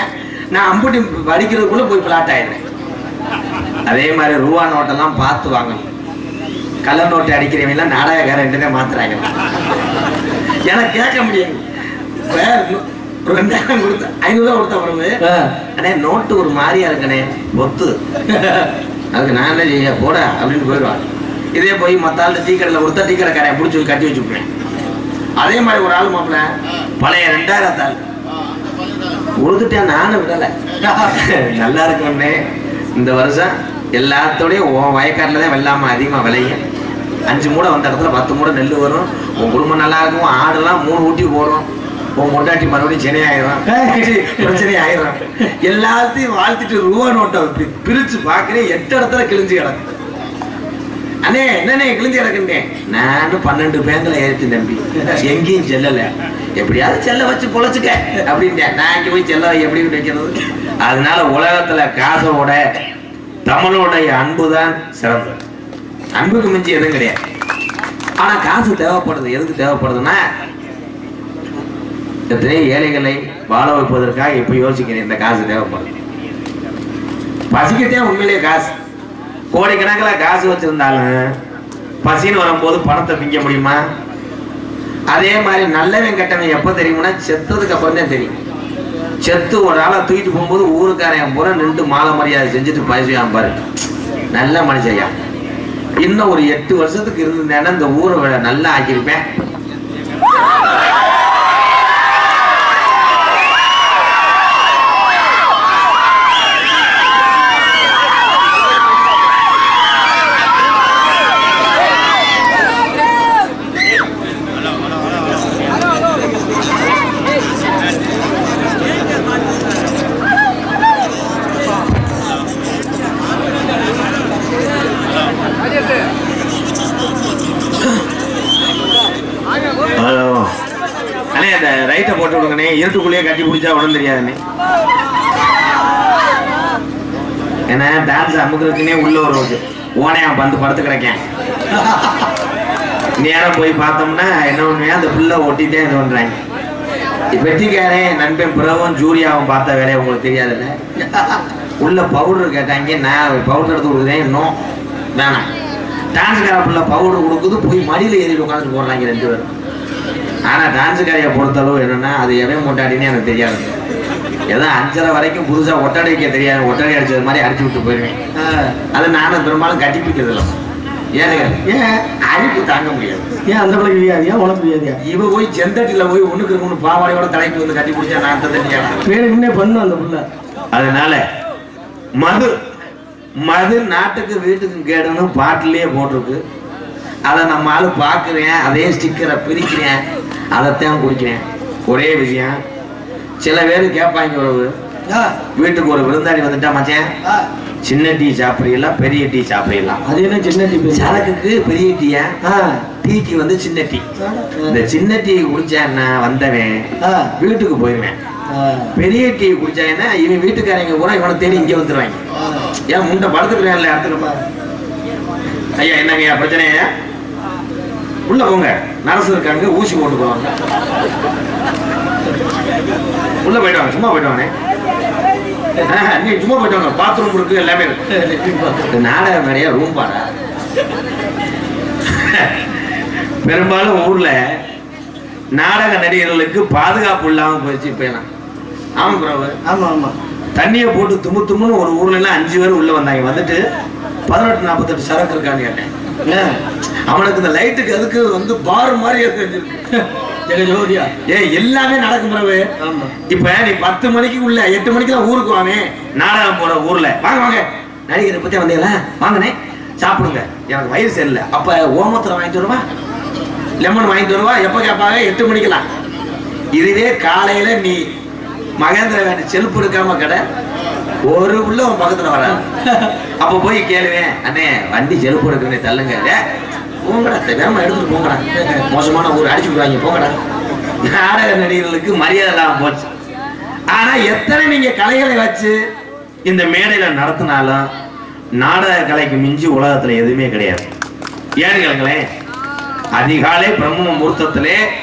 நான் அம்புட்டி வடிக்கிறதுக்குள்ள போய் பிளாட் ஆயிடுறேன் அதே மாதிரி ரூபா நோட்டெல்லாம் பார்த்து வாங்கணும் கள்ள நோட்டை அடிக்கிறவங்க எல்லாம் நாடகக்காரன் தான் மாத்துறாங்க எனக்கு கேட்க முடியாது இப்ப ஒரு ரெண்டாயிரம் கொடுத்த ஐநூறு ரூபா கொடுத்த பிறகு அண்ணே நோட்டு ஒரு மாதிரியா இருக்கனே ஒத்து அதுக்கு நான் என்ன செய்ய போட அப்படின்னு போயிடுவான் இதே போய் மத்த ஆள் டீ கடையில் கொடுத்தா டீ கடைக்காரன் பிடிச்சி போய் கட்டி வச்சுப்பேன் அதே மாதிரி ஒரு ஆள் மாப்பிள்ள பழைய ரெண்டாயிரம் தாள் உழுதுட்டேன் நானும் விடலை நல்லா இருக்கும்னே இந்த வருஷம் எல்லாத்தோடய உன் வயக்காட்டில் தான் வெள்ளாம அதிகமாக விளையும் அஞ்சு மூடை வந்த இடத்துல பத்து மூடை நெல் வரும் உன் குடும்பம் நல்லா இருக்கும் ஆடுலாம் மூணு ஊட்டி போடும் உன் பொண்டாட்டி மறுபடியும் சென்னை ஆயிரும் பிரச்சனை ஆயிரும் எல்லாத்தையும் வாழ்த்திட்டு ரூபா நோட்டை பி- பிரிச்சு பார்க்கிறேன் எட்டு இடத்துல கிழிஞ்சு கிடக்கு அண்ணே என்னண்ணே கிழிஞ்சு கிடக்குன்னே நானும் பன்னெண்டு பேங்கில் ஏறிட்டு தம்பி எங்கேயும் செல்லல எப்படியாவது செல்ல வச்சு பொழைச்சுக்க அப்படின்ட்டேன் நான் இங்க போய் செல்ல எப்படி வைக்கிறது அதனால உலகத்துல காசோட தமிழோடைய அன்பு தான் சிறந்தது அன்புக்கு மிஞ்சி எதுவும் கிடையாது ஆனா காசு தேவைப்படுது எதுக்கு தேவைப்படுதுன்னா எத்தனையோ ஏழைகளை வாழ வைப்பதற்காக இப்ப யோசிக்கிறேன் இந்த காசு தேவைப்படுது பசிக்கத்தே உண்மையிலேயே காசு கோடிக்கணக்கில் காசு வச்சிருந்தாலும் பசின்னு வரும்போது பணத்தை திங்க முடியுமா அதே மாதிரி நல்லவன் கெட்டவன் எப்போ தெரியும்னா செத்ததுக்கு அப்புறம் தான் தெரியும் செத்து ஒரு ஆளை தூக்கிட்டு போகும்போது ஊருக்காரன் பூரா நின்று மாலை மரியாதை செஞ்சுட்டு பரிசுவான் பாரு நல்ல மனுஷையா இன்னும் ஒரு எட்டு வருஷத்துக்கு இருந்தேன்னா இந்த ஊரை விட நல்லா ஆக்கியிருப்பேன் ஹலோ அண்ணே அந்த ரைட்டை போட்டு விடுங்கண்ணே இருட்டுக்குள்ளேயே கட்டி பிடிச்சா உடம்பு தெரியாதுண்ணே ஏன்னா டான்ஸ் அமுக்கிறதுக்குனே உள்ள ஒரு ஓனையா வந்து படுத்து கிடக்கேன் நேரம் போய் பார்த்தோம்னா என்ன பண்ணுவேன் அந்த புல்ல ஒட்டிட்டே இது பண்றாங்க வெட்டிக்காரன் நண்பன் புறவும் ஜூரியாவும் பார்த்த வேலையை உங்களுக்கு தெரியாதுல்ல உள்ள பவுடர் கேட்டாங்க நான் பவுடர் எடுத்து கொடுக்குறேன் இன்னும் வேணாம் டான்ஸ்கார புள்ள பவுடர் கொடுக்குது போய் மடியில் ஏறி உட்காந்து போடுறாங்க ரெண்டு பேரும் ஆனா டான்ஸுக்காரையை பொறுத்தளவு என்னன்னா அது எவன் மொட்டாடின்னு எனக்கு தெரியாது ஏதோ அஞ்சரை வரைக்கும் புதுசா ஒட்டடை வைக்க தெரியாது ஒட்டடை அடிச்சது மாதிரி அடிச்சு விட்டு போயிருவேன் அது நானும் பெரும்பாலும் கட்டி பிடிக்கிறது இல்லை ஏன்னு ஏன் அழிப்பு தாங்க முடியாது ஏன் அந்த பிள்ளைக்கு வியாதியா உனக்கு வியாதியா இவ போய் செந்தட்டில போய் ஒண்ணுக்கு மூணு பாவாடையோட தலைக்கு வந்து கட்டி பிடிச்சா நான் தட்டியா வேணுக்குன்னே பண்ணும் அந்த புள்ள அதனால மது மது நாட்டுக்கு வீட்டுக்கு கேடுன்னு பாட்டிலேயே போட்டிருக்கு அதை நம்ம ஆளு பார்க்குறேன் அதே ஸ்டிக்கரை பிரிக்கிறேன் அதைத்தான் குடிக்கிறேன் ஒரே விஷயம் சில பேர் கேட்பாங்க ஒரு வீட்டுக்கு ஒரு விருந்தாளி வந்துட்டா மச்சான் சின்ன டீ சாப்பிடறீங்களா பெரிய டீ சாப்பிடலாம் அது என்ன சின்ன டிப்பு சரக்குக்கு பெரிய டீயா ஆ டீக்கு வந்து சின்ன டீ இந்த சின்ன டீ குடிச்சான்னா வந்தவன் ஆ வீட்டுக்கு போயிருவேன் ஆ பெரிய டீ குடிச்சாங்கன்னா இவன் வீட்டுக்காரங்க பூரா இவனை தேடி இங்க வந்துருவாங்க ஏன் முண்டை படுத்துக்கிறேன்ல இடத்துக்கு ஐயா என்னங்கய்யா பிரச்சனையா உள்ள போங்க நரசு இருக்காங்க ஊசி போட்டு போவாங்க உள்ள போயிட்டு வாங்க சும்மா போயிட்டு வாங்க நீ சும்மா போயிட்டு வாங்க பாத்ரூம் இருக்கு எல்லாமே இருக்கு இந்த நாடக நிறைய ரூம் பாடா பெரும்பாலும் ஊர்ல நாடக நடிகர்களுக்கு பாதுகாப்பு இல்லாம போயிடுச்சு இப்ப எல்லாம் ஆமா பிரபு ஆமா ஆமா தண்ணியை போட்டு தும்மு தும்முன்னு ஒரு ஊர்ல எல்லாம் அஞ்சு பேர் உள்ள வந்தாங்க வந்துட்டு பதினெட்டு நாற்பத்தெட்டு சரக்கு இருக்கான்னு கேட்டேன் ஏன் அவனுக்கு இந்த லைட்டுக்கு அதுக்கு வந்து பார் மாதிரி இருக்கு ஜெக ஜோதியா ஏ எல்லாமே நடக்கும் பிரபு ஆமா இப்ப நீ பத்து மணிக்கு உள்ள எட்டு மணிக்கு தான் ஊருக்கு வாமே நாடகம் போற ஊர்ல வாங்க வாங்க நடிகரை பத்தி வந்தீங்களா வாங்கண்ணே சாப்பிடுங்க எனக்கு வயிறு சரியில்லை அப்ப ஓமத்துல வாங்கிட்டு வருவா லெமன் வாங்கிட்டு வருவா எப்ப கேட்பாங்க எட்டு மணிக்கெல்லாம் இதுவே காலையில நீ மகேந்திர வேண்டி செல்ஃப் எடுக்காம கடை ஒரு உள்ள உன் பக்கத்துல வராது அப்ப போய் கேளுவேன் அண்ணே வண்டி செல்ஃப் எடுக்கணும் தள்ளுங்க டேய், போங்கடா வேகமா எடுத்துட்டு போங்கடா மோசமான ஊர் அடிச்சு விடுவாங்க போங்கடா நாடக நடிகர்களுக்கு மரியாதை இல்லாம போச்சு ஆனா எத்தனை நீங்க கலைகளை வச்சு இந்த மேடையில நடத்தினாலும் நாடக கலைக்கு மிஞ்சி உலகத்துல எதுவுமே கிடையாது ஏன்னு கேளுங்களேன் அதிகாலை பிரம்ம முகூர்த்தத்திலே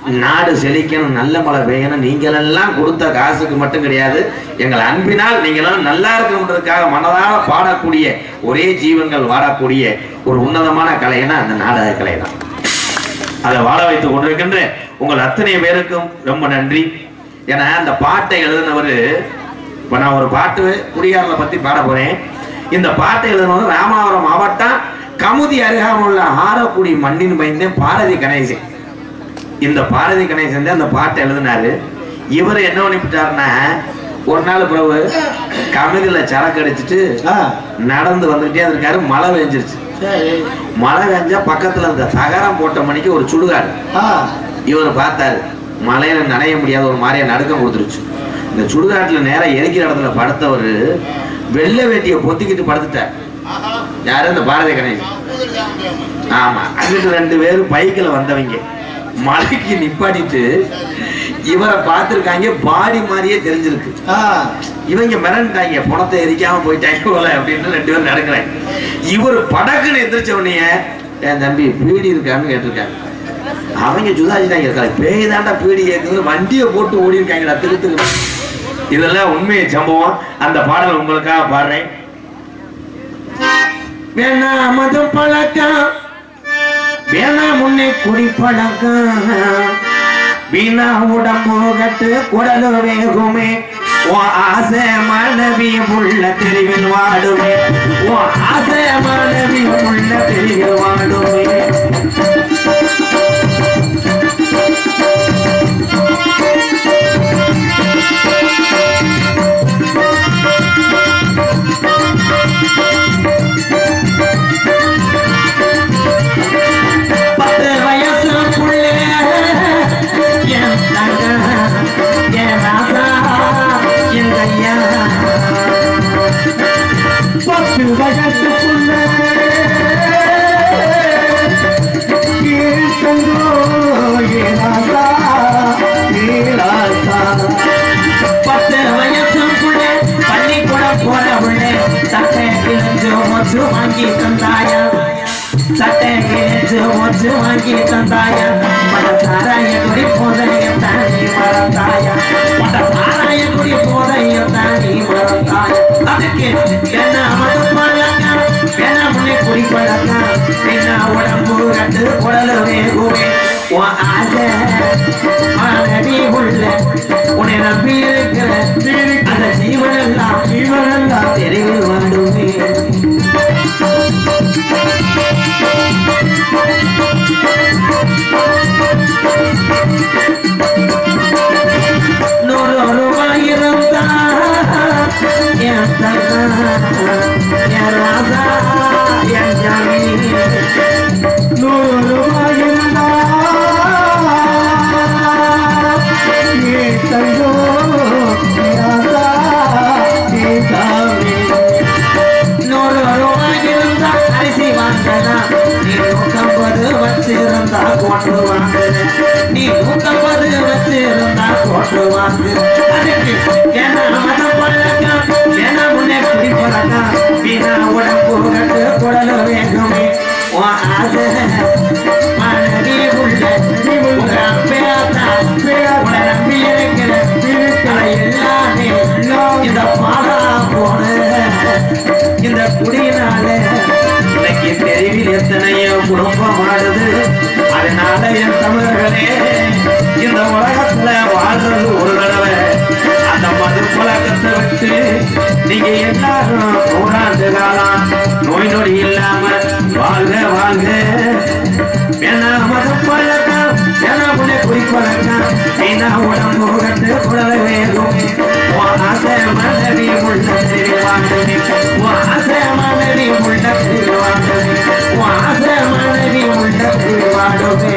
நாடு செழிக்கணும் நல்ல மழை பெய்யணும் நீங்கள் எல்லாம் கொடுத்த காசுக்கு மட்டும் கிடையாது எங்கள் அன்பினால் நீங்கள் எல்லாம் நல்லா இருக்கணுன்றதுக்காக மனதார பாடக்கூடிய ஒரே ஜீவன்கள் வாழக்கூடிய ஒரு உன்னதமான கலைன்னா அந்த நாடக கலை தான் அதை வாழ வைத்துக் கொண்டிருக்கின்ற உங்கள் அத்தனை பேருக்கும் ரொம்ப நன்றி ஏன்னா அந்த பாட்டை எழுதினவர் இப்ப நான் ஒரு பாட்டு குடியாரில் பத்தி பாட போறேன் இந்த பாட்டை எழுதினவர் ராமநாதபுரம் மாவட்டம் கமுதி அருகாமல் உள்ள ஆரக்குடி மண்ணின் பயந்தேன் பாரதி கணேசன் இந்த பாரதி கணேசன் தான் அந்த பாட்டை எழுதினாரு இவர் என்ன பண்ணிவிட்டாருன்னா ஒரு நாள் பிறகு கமுதியில சரக்கு அடிச்சிட்டு ஆ, நடந்து வந்துகிட்டே இருக்காரு மழை பெஞ்சிருச்சு சரி மழை பெஞ்சா பக்கத்துல இந்த தகரம் போட்ட மணிக்கு ஒரு சுடுகாடு ஆ, இவர் பார்த்தாரு மலையில நனைய முடியாத ஒரு மாதிரியா நடுக்கம் கொடுத்துருச்சு இந்த சுடுகாட்டுல நேரா எரிக்கிற இடத்துல படுத்தவர் வெள்ளை வேட்டியை பொத்திக்கிட்டு படுத்துட்டார் யாரு இந்த பாரதி கணேசன் ஆமா அங்கிட்டு ரெண்டு பேரும் பைக்கில் வந்தவங்க மலைக்கு நிப்பாட்டிட்டு இவரை பார்த்திருக்காங்க பாடி மாதிரியே தெரிஞ்சிருக்கு ஆ, இவங்க மிரண்டாங்க பணத்தை எரிக்காம போயிட்டாங்க போல அப்படின்னு ரெண்டு பேரும் நடக்கிறாங்க இவர் படக்குன்னு எந்திரிச்ச உடனே என் தம்பி பீடி இருக்கான்னு கேட்டிருக்காங்க அவங்க சுதாஜிட்டாங்க இருக்காங்க பேய் தாண்டா பீடி ஏக்குது வண்டியை போட்டு ஓடி இருக்காங்கடா திருத்துக்கு இதெல்லாம் உண்மை சம்பவம் அந்த பாடல் உங்களுக்காக பாடுறேன் வேணா மதம் பழக்கம் வேணா முன்னே குடி பழக்கம் வீணா உடம்பு கட்டு குடலு வேகுமே உன் ஆசை மாணவி உள்ள தெருவில் வாடுமே உன் ஆசை மாணவி உள்ள தெருவில் வாடுமே பத்து வயசு புள்ளே என் தங்க என் ராசா என் ஐயா பத்து வயசுக்குள்ள கீழ்த்தங்கோ ஏனாசா, ஏராசா. பத்து வயசுக்குள்ளே பள்ளிக்கூடம் போற உள்ளே சட்டை கிழிஞ்சு மொச்சு வாங்கி தந்தாயா சட்டை கிழிஞ்சு மொச்சு வாங்கி தந்தாயா மட சாராய குடி போதைய தாண்டி மறந்தாயா மட சாராய குடி போதைய தாண்டி மறந்தாயா அதுக்கு என்ன மது பழக்கம் என்ன முன்னே குடி பழக்கம் என்ன உடம்பு கட்டு குடலு வேகுமே உன் ஆசை மானடி உள்ள உன்னை நம்பி இருக்கிற அந்த ஜீவனெல்லாம் ஜீவனெல்லாம் தெருவில் வாடுமே நூறு ரூபாய் இருந்தா என் தங்கா, என் ராசா என் ஜாமி நூறு ரூபாய் இருந்தா, கீழ்த்தங்கோ ஏனாசா, ஏசாமி. நூறு ரூபாய் இருந்தா அரிசி வாங்கலாம் நீ நூத்தம்பது வச்சிருந்தா கோட்டு வாங்கு நீ நூத்தம்பது வச்சிருந்தா கோட்டு வாங்கு அதுக்கு ஏன்னா மதம் பழக்கம் ஏன்னா முன்னே குடி பழக்கம் வீணா உடம்பு கட்டு குடலு வேகுமே உன் ஆசை மனைவி உள்ள உங்க அப்பேத்தா உன்னை நம்பி இருக்கிற அதை எல்லாமே இந்த பாடா போன இந்த குடியினால இன்னைக்கு தெருவில் எத்தனையோ குடும்பம் வாழுது அதனால என் தமிழர்களே இந்த உலகத்துல வாழ்றது ஒரு தடவை அந்த மது பழக்கத்தை விட்டு நீங்க எல்லாரும் நூறாண்டு காலம் நோய் நொடி இல்லாம வாழ்க வாழ்க வேணா மது பழக்கம் வேணா உன்னை குறிப்பழக்கம் வீணா உடம்பு கட்டு குடல வேகும் உன் ஆசை மனைவி உள்ள தெரிவாண்டனே உன் ஆசை மனைவி உள்ள தெரிவாண்டனே உன் ஆசை மனைவி உள்ள தெரிவாடுமே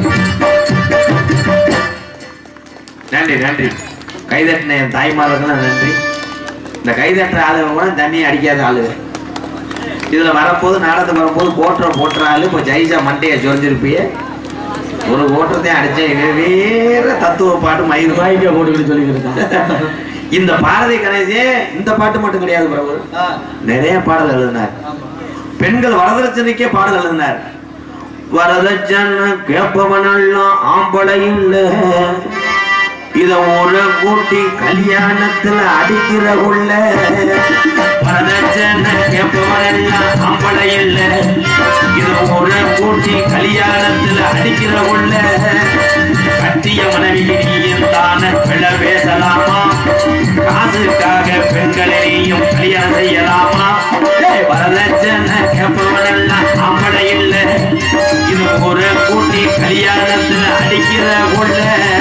நன்றி நன்றி கைதட்டின என் தாய்மார்களும் நன்றி இந்த கைதட்டுற ஆளுங்க கூட தண்ணி அடிக்காத ஆளுங்க இதுல வரப்போது நாடகத்துக்கு வரும்போது போட்டுற போட்டுற ஆளு இப்போ ஜெயிச்சா மண்டையை சொரிஞ்சிருப்பிய ஒரு ஓட்டத்தையும் அடிச்சேன் வேற தத்துவ பாட்டு மயிர் மைக்கை போட்டுக்கிட்டு சொல்லிக்கிட்டு இந்த பாரதி கணேசே இந்த பாட்டு மட்டும் கிடையாது பிரபு ஆ, நிறைய பாடல் எழுதினார் ஆமா. பெண்கள் வரதட்சணைக்கே பாடல் எழுதினார் வரதட்சணை கேட்பவனெல்லாம் ஆம்பளை இல்ல இத ஒரு கூட்டி கல்யாணத்துல அடிக்கிற உள்ள வரதட்சணை கேட்பவனெல்லாம் ஆம்பளை இல்ல இத ஒரு கூட்டி கல்யாணத்துல அடிக்கிற உள்ள கட்டிய மனைவியின் தான பிழ பேசலாமா காசுக்காக பெண்களையும் கல்யாணம் செய்யலாமா ஏய், வரதட்சணை கேட்பவனெல்லாம் ஆம்பளை இல்ல இது ஒரு கூட்டி கல்யாணத்துல அடிக்கிற உள்ள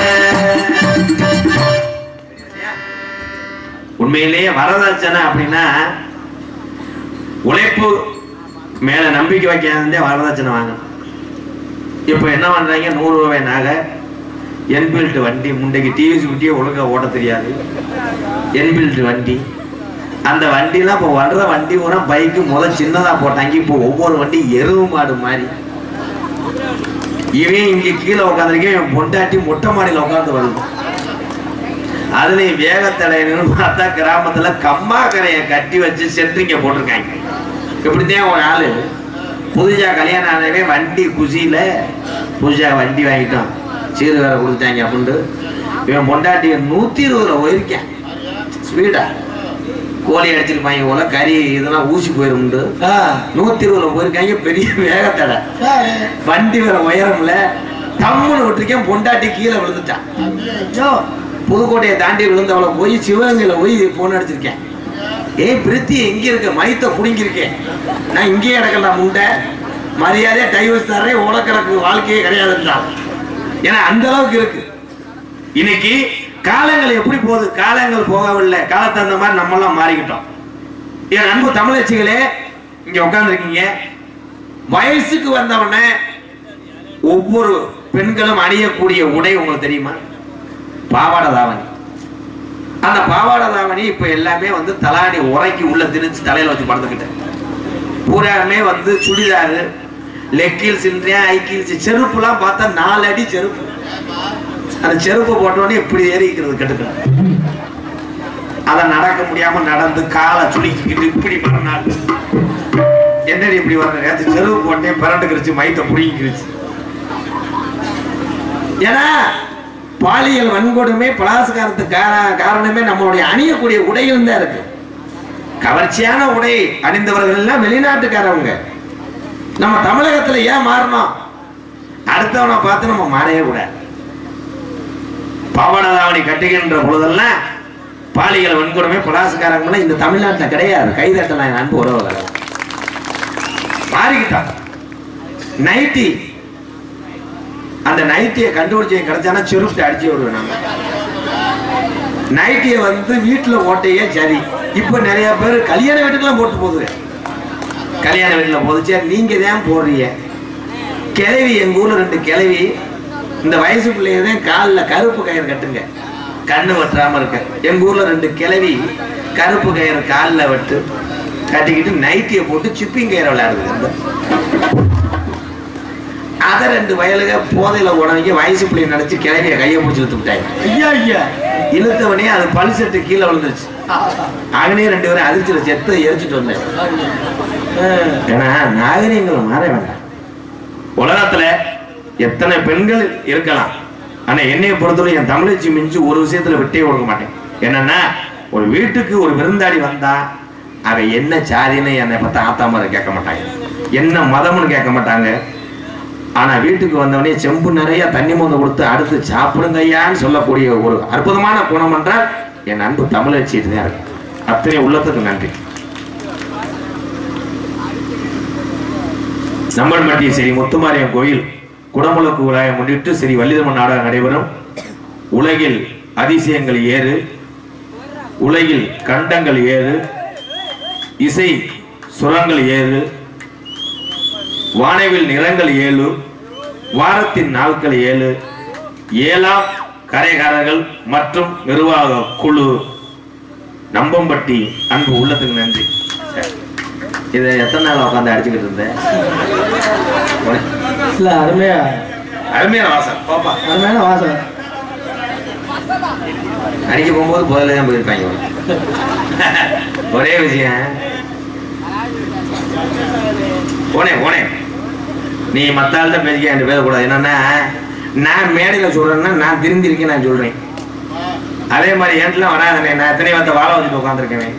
உண்மையிலேயே வரதட்சணை அப்படின்னா உழைப்பு மேல நம்பிக்கை வைக்காதே வரதட்சணை வாங்கணும் இப்போ என்ன பண்றாங்க நூறு ரூபாய் நகை என்பில்ட் வண்டி முண்டைக்கு டிவிஎஸ் குட்டியே ஒழுங்கா ஓட்ட தெரியாது என்பில்ட் வண்டி அந்த வண்டிலாம் இப்போ வர்ற வண்டி பூரா பைக்கு முத சின்னதா போட்டாங்க இப்போ ஒவ்வொரு வண்டி எருவு மாடு மாதிரி இவன் இங்க கீழே உட்காந்துருக்கேன் இவன் பொண்டாட்டி மொட்டை மாடியில் உட்காந்து வருது அதுலயும் வேகத்தடையணும்னு பார்த்தா கிராமத்துல கம்மா கரையை கட்டி வச்சு சென்ட்ரிங்க போட்டிருக்காங்க இப்படித்தான் ஒரு ஆளு புதுசா கல்யாணம் ஆனவே வண்டி குசியில புதுசா வண்டி வாங்கிட்டோம் சீரு வேற கொடுத்தாங்க அப்படின்ட்டு இவன் பொண்டாட்டிய நூத்தி இருபதுல போயிருக்கேன் ஸ்பீடா கோழி அடிச்சிருப்பாங்க போல கறி இதெல்லாம் ஊசி போயிரும்ண்டு நூத்தி இருபதுல போயிருக்காங்க பெரிய வேகத்தடை வண்டி வேற உயரம்ல தம்முன்னு விட்டுருக்கேன் பொண்டாட்டி கீழே விழுந்துட்டான் புதுக்கோட்டையை தாண்டி விழுந்தவளை போய் சிவகங்கையில போய் போன் அடிச்சிருக்கேன் ஏய் பிரித்தி எங்க இருக்க மைத்த புடிங்கிருக்கேன் நான் இங்கேயே கிடக்கல முண்டை மரியாதையா டைவர்ஸ் தர்றேன் உலக்கணக்கு வாழ்க்கையே கிடையாதுன்றான் ஏன்னா அந்த அளவுக்கு இருக்கு இன்னைக்கு காலங்கள் எப்படி போகுது காலங்கள் போகவில்லை காலத்து அந்த மாதிரி நம்ம எல்லாம் மாறிக்கிட்டோம் என் அன்பு தமிழச்சிகளே இங்க உட்கார்ந்துருக்கீங்க வயசுக்கு வந்தவன ஒவ்வொரு பெண்களும் அணியக்கூடிய உடை உங்களுக்கு தெரியுமா பாவாடை தாவணி அந்த பாவாடை தாவணி இப்ப எல்லாமே வந்து தலாணி உரைக்கு உள்ள திணிச்சு தலையில வச்சு படுத்துக்கிட்டேன் பூராமே வந்து சுடிதாரு லெக்கில்ஸ் ஐக்கில்ஸ் செருப்புலாம் பார்த்தா நாலு அடி செருப்பு அந்த செருப்பு போட்டோடனே இப்படி ஏறிக்கிறது கெட்டுக்கணும் அதை நடக்க முடியாம நடந்து காலை சுளுக்கிக்கிட்டு இப்படி மறுநாள் என்னடி இப்படி வர நேரத்து செருப்பு போட்டேன் பிறண்டுக்கிருச்சு மைத்த புடிங்கிருச்சு ஏன்னா பாலியல் வன்கொடுமை பலாத்காரத்துக்கு கார- காரணமே நம்மளுடைய அணியக்கூடிய உடையில் தான் இருக்கு கவர்ச்சியான உடை அணிந்தவர்கள் எல்லாம் வெளிநாட்டுக்காரவங்க நம்ம தமிழகத்துல ஏன் மாறணும் அடுத்தவனை பார்த்து நம்ம மாறவே கூடாது பாவனதாவணி கட்டுகின்ற பொழுதெல்லாம் பாலியல் வன்கொடுமை பலாத்காரங்கள் இந்த தமிழ்நாட்டுல கிடையாது கைதட்டலாம் என் அன்பு உறவுகள் மாறிக்கிட்டான் நைட்டி அந்த நைட்டியை கண்டுபிடிச்ச கிடைச்சானா செருப்பு அடிச்சு விடுவேன் நாங்க நைட்டியை வந்து வீட்டுல ஓட்டையே சரி இப்ப நிறைய பேர் கல்யாண வீட்டுக்கெல்லாம் போட்டு போகுது கல்யாண வீட்டுல போதுச்சு நீங்க தான் போடுறீங்க கிளவி எங்க ஊர்ல ரெண்டு கிளவி இந்த வயசு பிள்ளைங்க தான் காலில் கருப்பு கயிறு கட்டுங்க கண்ணு வெட்டுறாம இருக்க எங்க ஊர்ல ரெண்டு கிளவி கருப்பு கயிறு காலில் வெட்டு கட்டிக்கிட்டு நைட்டியை போட்டு சிப்பிங் கயிறு விளையாடுது அதை ரெண்டு வயலுக போதையில உடனே வயசு பிள்ளைய நினைச்சு கிளவிய கையை பிடிச்சி இழுத்து விட்டாங்க ஐயா ஐயா இழுத்தவனே அது பளிசட்டு கீழே விழுந்துருச்சு அவனே ரெண்டு பேரும் அதிர்ச்சியில செத்து எரிச்சிட்டு வந்தேன் ஏன்னா நாகரீகங்கள் மாற வேண்டாம் உலகத்துல எத்தனை பெண்கள் இருக்கலாம் ஆனா என்னைய பொறுத்தவரை என் தமிழச்சி மிஞ்சி ஒரு விஷயத்துல விட்டே கொடுக்க மாட்டேன் என்னன்னா ஒரு வீட்டுக்கு ஒரு விருந்தாடி வந்தா அவ என்ன சாதின்னு என்னை பார்த்தா ஆத்தா மாதிரி கேட்க மாட்டாங்க என்ன மதம்னு கேட்க மாட்டாங்க ஆனா வீட்டுக்கு வந்தவனே செம்பு நிறைய தண்ணி மொந்த கொடுத்து அடுத்து சாப்பிடுங்க ஐயான்னு சொல்லக்கூடிய ஒரு அற்புதமான குணம் என்றால் என் அன்பு தமிழச்சி தான் இருக்கு அத்தனை உள்ளத்துக்கு நன்றி நம்பர்மட்டி ஸ்ரீ முத்துமாரியம் கோயில் குடமுழுக்கு விழாவை முன்னிட்டு ஸ்ரீ வள்ளிதம்மன் நாடகம் நடைபெறும் உலகில் அதிசயங்கள் ஏறு உலகில் கண்டங்கள் ஏறு இசை சுரங்கள் ஏறு வானவில் நிறங்கள் ஏழு வாரத்தின் நாட்கள் ஏழு ஏழாம் கரைகாரர்கள் மற்றும் நிர்வாக குழு நம்பம்பட்டி அன்பு உள்ளத்துக்கு நன்றி சரி. இதை எத்தனை நாள் உட்காந்து அடிச்சுக்கிட்டு இருந்தேன் இல்ல அருமையா அருமையான வாசம் பாப்பா அருமையான வாசம் அடிக்க போகும்போது முதல்ல தான் போயிருப்பாங்க இவங்க. ஒரே விஷயம் போனேன் போனேன் நீ மத்த ஆள்கிட்ட பேசிக்க என்கிட்ட பேசக்கூடாது என்னன்னா நான் மேடையில சொல்றேன்னா நான் திருந்திருக்கேன் நான் சொல்றேன் அதே மாதிரி என்கிட்டலாம் வராதனே நான் எத்தனை வார்த்தை வாழ வச்சுட்டு உட்காந்துருக்கேன்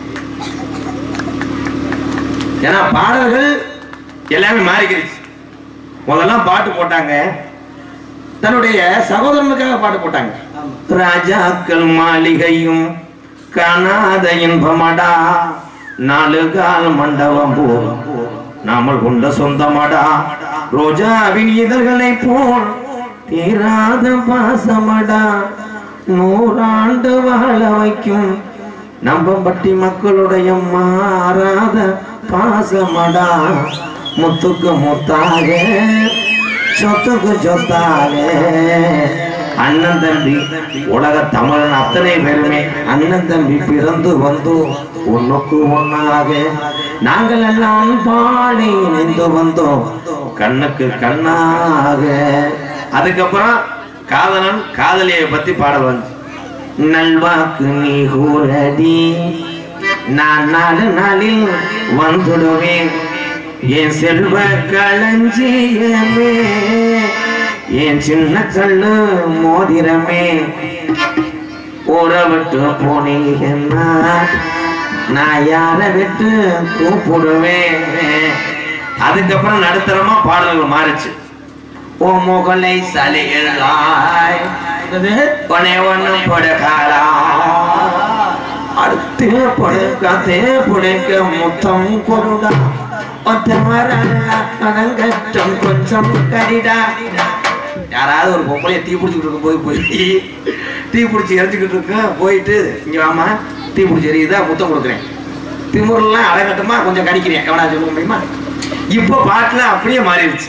ஏன்னா பாடல்கள் எல்லாமே மாறிக்கிடுச்சு முதல்லாம் பாட்டு போட்டாங்க தன்னுடைய சகோதரனுக்காக பாட்டு போட்டாங்க ராஜாக்கள் மாளிகையும் காணாத இன்பமடா நாலு கால் மண்டபம் போல் நாமல் கொண்ட சொந்தமடா ரோஜாவின் இதழ்களை போல் தீராத பாசமடா நூறாண்டு வாழ வைக்கும் நம்பம்பட்டி மக்களுடைய மாறாத பாசமடா முத்துக்கு முத்தாக சொத்துக்கு சொத்தாக அண்ணன் தம்பி உலக தமிழன் அத்தனை பேருமே அண்ணன் தம்பி பிறந்து வந்து ஒண்ணுக்கு ஒண்ணாக நாங்கள் எல்லாம் பாடி நின்று வந்தோம் கண்ணுக்கு கண்ணாக அதுக்கப்புறம் காதலன் காதலியை பத்தி பாடல் வந்து நல்வாக்கு நீ கூறடி நான் நாலு நாளில் வந்துடுவேன் என் செல்வ களஞ்சியமே என் சின்ன கல்லு மோதிரமே ஊற விட்டு போனீங்கன்னா நான் யாரை விட்டு கூப்பிடுவேன் அதுக்கப்புறம் நடுத்தரமா பாடல்கள் மாறுச்சு ஓ முகலை சலிகளாய் உன்னை ஒண்ணும் படுகாலா அடுத்து படுக்க தே புடைக்க முத்தம் கொடுடா ஒத்த மரணம் கொஞ்சம் கரிடா யாராவது ஒரு பொம்பளைய தீ பிடிச்சிக்கிட்டு இருக்கும் போய் போய் தீ பிடிச்சி எரிஞ்சுக்கிட்டு இருக்கு போயிட்டு இங்க வாமா தீ பிடிச்சி எரியுதா முத்தம் கொடுக்குறேன் திமுறலாம் அழகட்டமா கொஞ்சம் கடிக்கிறேன் எவனா சொல்ல முடியுமா இப்போ பாட்டுல அப்படியே மாறிடுச்சு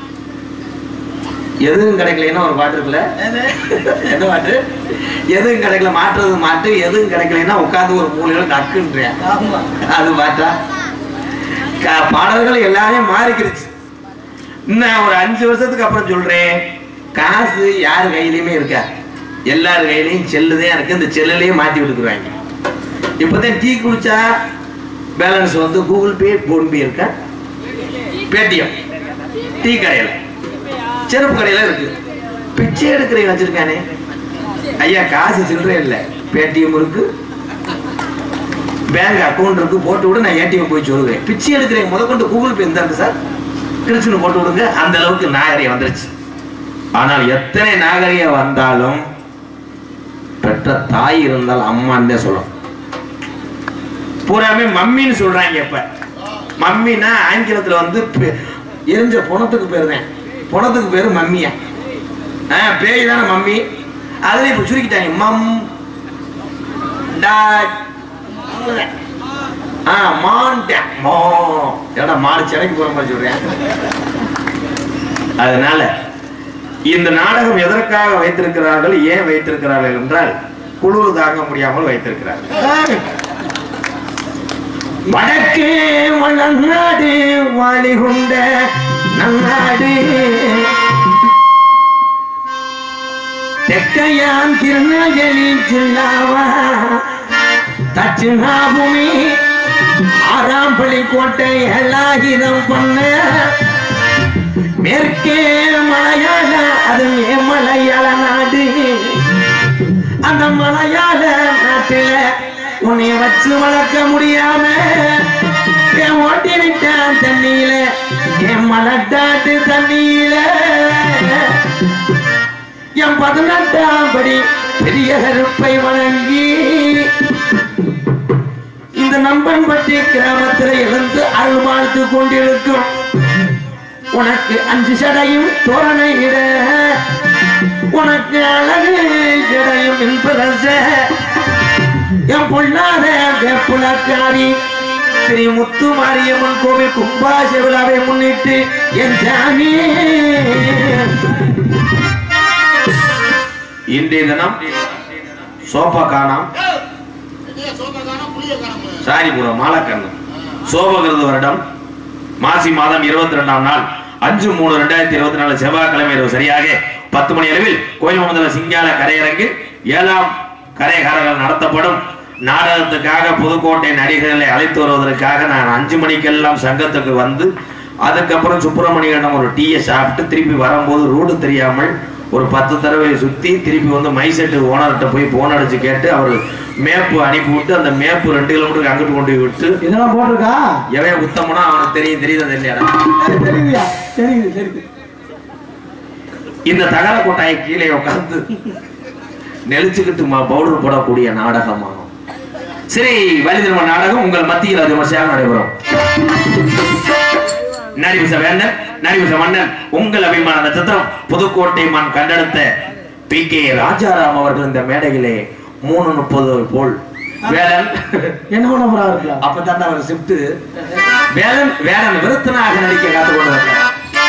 எதுவும் கிடைக்கலைன்னா ஒரு பாட்டு இருக்குல்ல என்ன பாட்டு எதுவும் கிடைக்கல மாற்றுறது மாட்டு எதுவும் கிடைக்கலைன்னா உட்காந்து ஒரு மூலையில நக்குன்றேன் அது பாட்டா க- பாடல்கள் எல்லாமே மாறிக்கிடுச்சு இன்னும் ஒரு அஞ்சு வருஷத்துக்கு அப்புறம் சொல்றேன் காசு யார் கையிலயுமே இருக்கா எல்லார் கையிலயும் செல்லுதான் இருக்கு இந்த செல்லுலயே மாட்டி விட்டுக்குறாங்க இப்பதான் டீ குடிச்சா பேலன்ஸ் வந்து கூகுள் பே போன்பே இருக்கா பேடிஎம் டீ கடையில செருப்பு கடையில இருக்கு பிச்சை எடுக்கிறவங்க வச்சிருக்கானே ஐயா காசு சில்லறை இல்ல பேடிஎம் இருக்கு பேங்க் அக்கவுண்ட் இருக்கு போட்டு விட நான் ஏடிஎம் போய் சொல்லுவேன் பிச்சை எடுக்கிறவங்க முத கொண்டு கூகுள் பே இருந்தாங்க சார் கிறிஸ்டின் போட்டு விடுங்க அந்த அளவுக்கு நாகரிகம் வந்துருச்சு ஆனால் எத்தனை நாகரிகம் வந்தாலும் பெற்ற தாய் இருந்தால் அம்மான்னு தான் சொல்லணும் பூராமே மம்மின்னு சொல்றாங்க இப்ப மம்மினா ஆங்கிலத்துல வந்து பெ- எரிஞ்ச புணத்துக்கு பேர் தான் புணத்துக்கு பேரு மம்மியா ஆ, பேய் தானே மம்மி அதுல இப்ப சுருக்கிட்டாங்க மம் டாட் ஆ மாண்டேன் மோ ஏடா மாடு சிறைக்கு போற மாதிரி சொல்றேன் அதனால இந்த நாடகம் எதற்காக வைத்திருக்கிறார்கள் ஏன் வைத்திருக்கிறார்கள் என்றால் குளிர் தாங்க முடியாமல் வைத்திருக்கிறார்கள் வடக்கே வளநாடு வாலிகுண்ட நன்னாடு தெற்கையான் திருநெல்வேலி ஜில்லாவா தட்சிணாபூமி ஆறாம்பள்ளி கோட்டை எல்லாகிதம் பண்ண மேற்கே மலையாள அது மலையாள நாடு அந்த மலையாள நாட்டுல உன்னை வச்சு வளர்க்க முடியாம என் ஓட்டி விட்டான் தண்ணியில என் மலட்டாட்டு தண்ணியில என் பதினெட்டாம் படி பெரிய கருப்பை வணங்கி இந்த நம்பன்பட்டி கிராமத்தில் இருந்து அருள் வாழ்த்து கொண்டிருக்கும் உனக்கு அஞ்சு சடையும் தோரணை இட உனக்கு அழகு இடையும் என்பதற்ற என் பொண்ணாத வேப்புலக்காரி ஸ்ரீ முத்து மாரியம்மன் கோவில் கும்பாச விழாவை முன்னிட்டு என் சாமி இன்றைய தினம் சோபா காணாம் சாரிபுரம் மாலக்கண்ணு சோபகிருத வருடம் மாசி மாதம் இருபத்தி ரெண்டாம் நாள் அஞ்சு மூணு ரெண்டாயிரத்தி இருபத்தி நாலு செவ்வாய்க்கிழமை இரவு சரியாக பத்து மணி அளவில் கோயில் முதல சிங்கால கரையரங்கில் ஏழாம் கரைகாரர்கள் நடத்தப்படும் நாடகத்துக்காக புதுக்கோட்டை நடிகர்களை அழைத்து வருவதற்காக நான் அஞ்சு மணிக்கெல்லாம் சங்கத்துக்கு வந்து அதுக்கப்புறம் சுப்பிரமணியிடம் ஒரு டீயை சாப்பிட்டு திருப்பி வரும்போது ரூடு தெரியாமல் ஒரு பத்து தடவை சுத்தி திருப்பி வந்து மைசெட்டு ஓனர்கிட்ட போய் போன் அடிச்சு கேட்டு அவர் மேப்பு அனுப்பி விட்டு அந்த மேப்பு ரெண்டு கிலோமீட்டருக்கு அங்கிட்டு கொண்டு போய் விட்டு இதெல்லாம் போட்டிருக்கா எவன் உத்தமனா அவனுக்கு தெரியும் தெரியுது இல்லையாடா ஏய், தெரியுதுயா தெரியுது தெரியுது இந்த தகர கொட்டாயை கீழே உட்கார்ந்து நெளிச்சுக்கிட்டு பவுடர் போடக்கூடிய நாடகமாகும் சரி வலிதிரும நாடகம் உங்கள் மத்தியில் அது விமர்சையாக நடைபெறும் நரிவிச வேந்தன் நரிவிச மன்னன் உங்கள் அபிமான நட்சத்திரம் புதுக்கோட்டை மண் கண்டெடுத்த பி கே ராஜாராம் அவர்கள் இந்த மேடையிலே மூணு முப்பது போல் வேலன் என்ன பண்ண போறா இருக்கா அப்பதான் அவர் ஷிஃப்ட் வேலன் வேலன் விருத்தனாக நடிக்க காத்து கொண்டு வந்தார்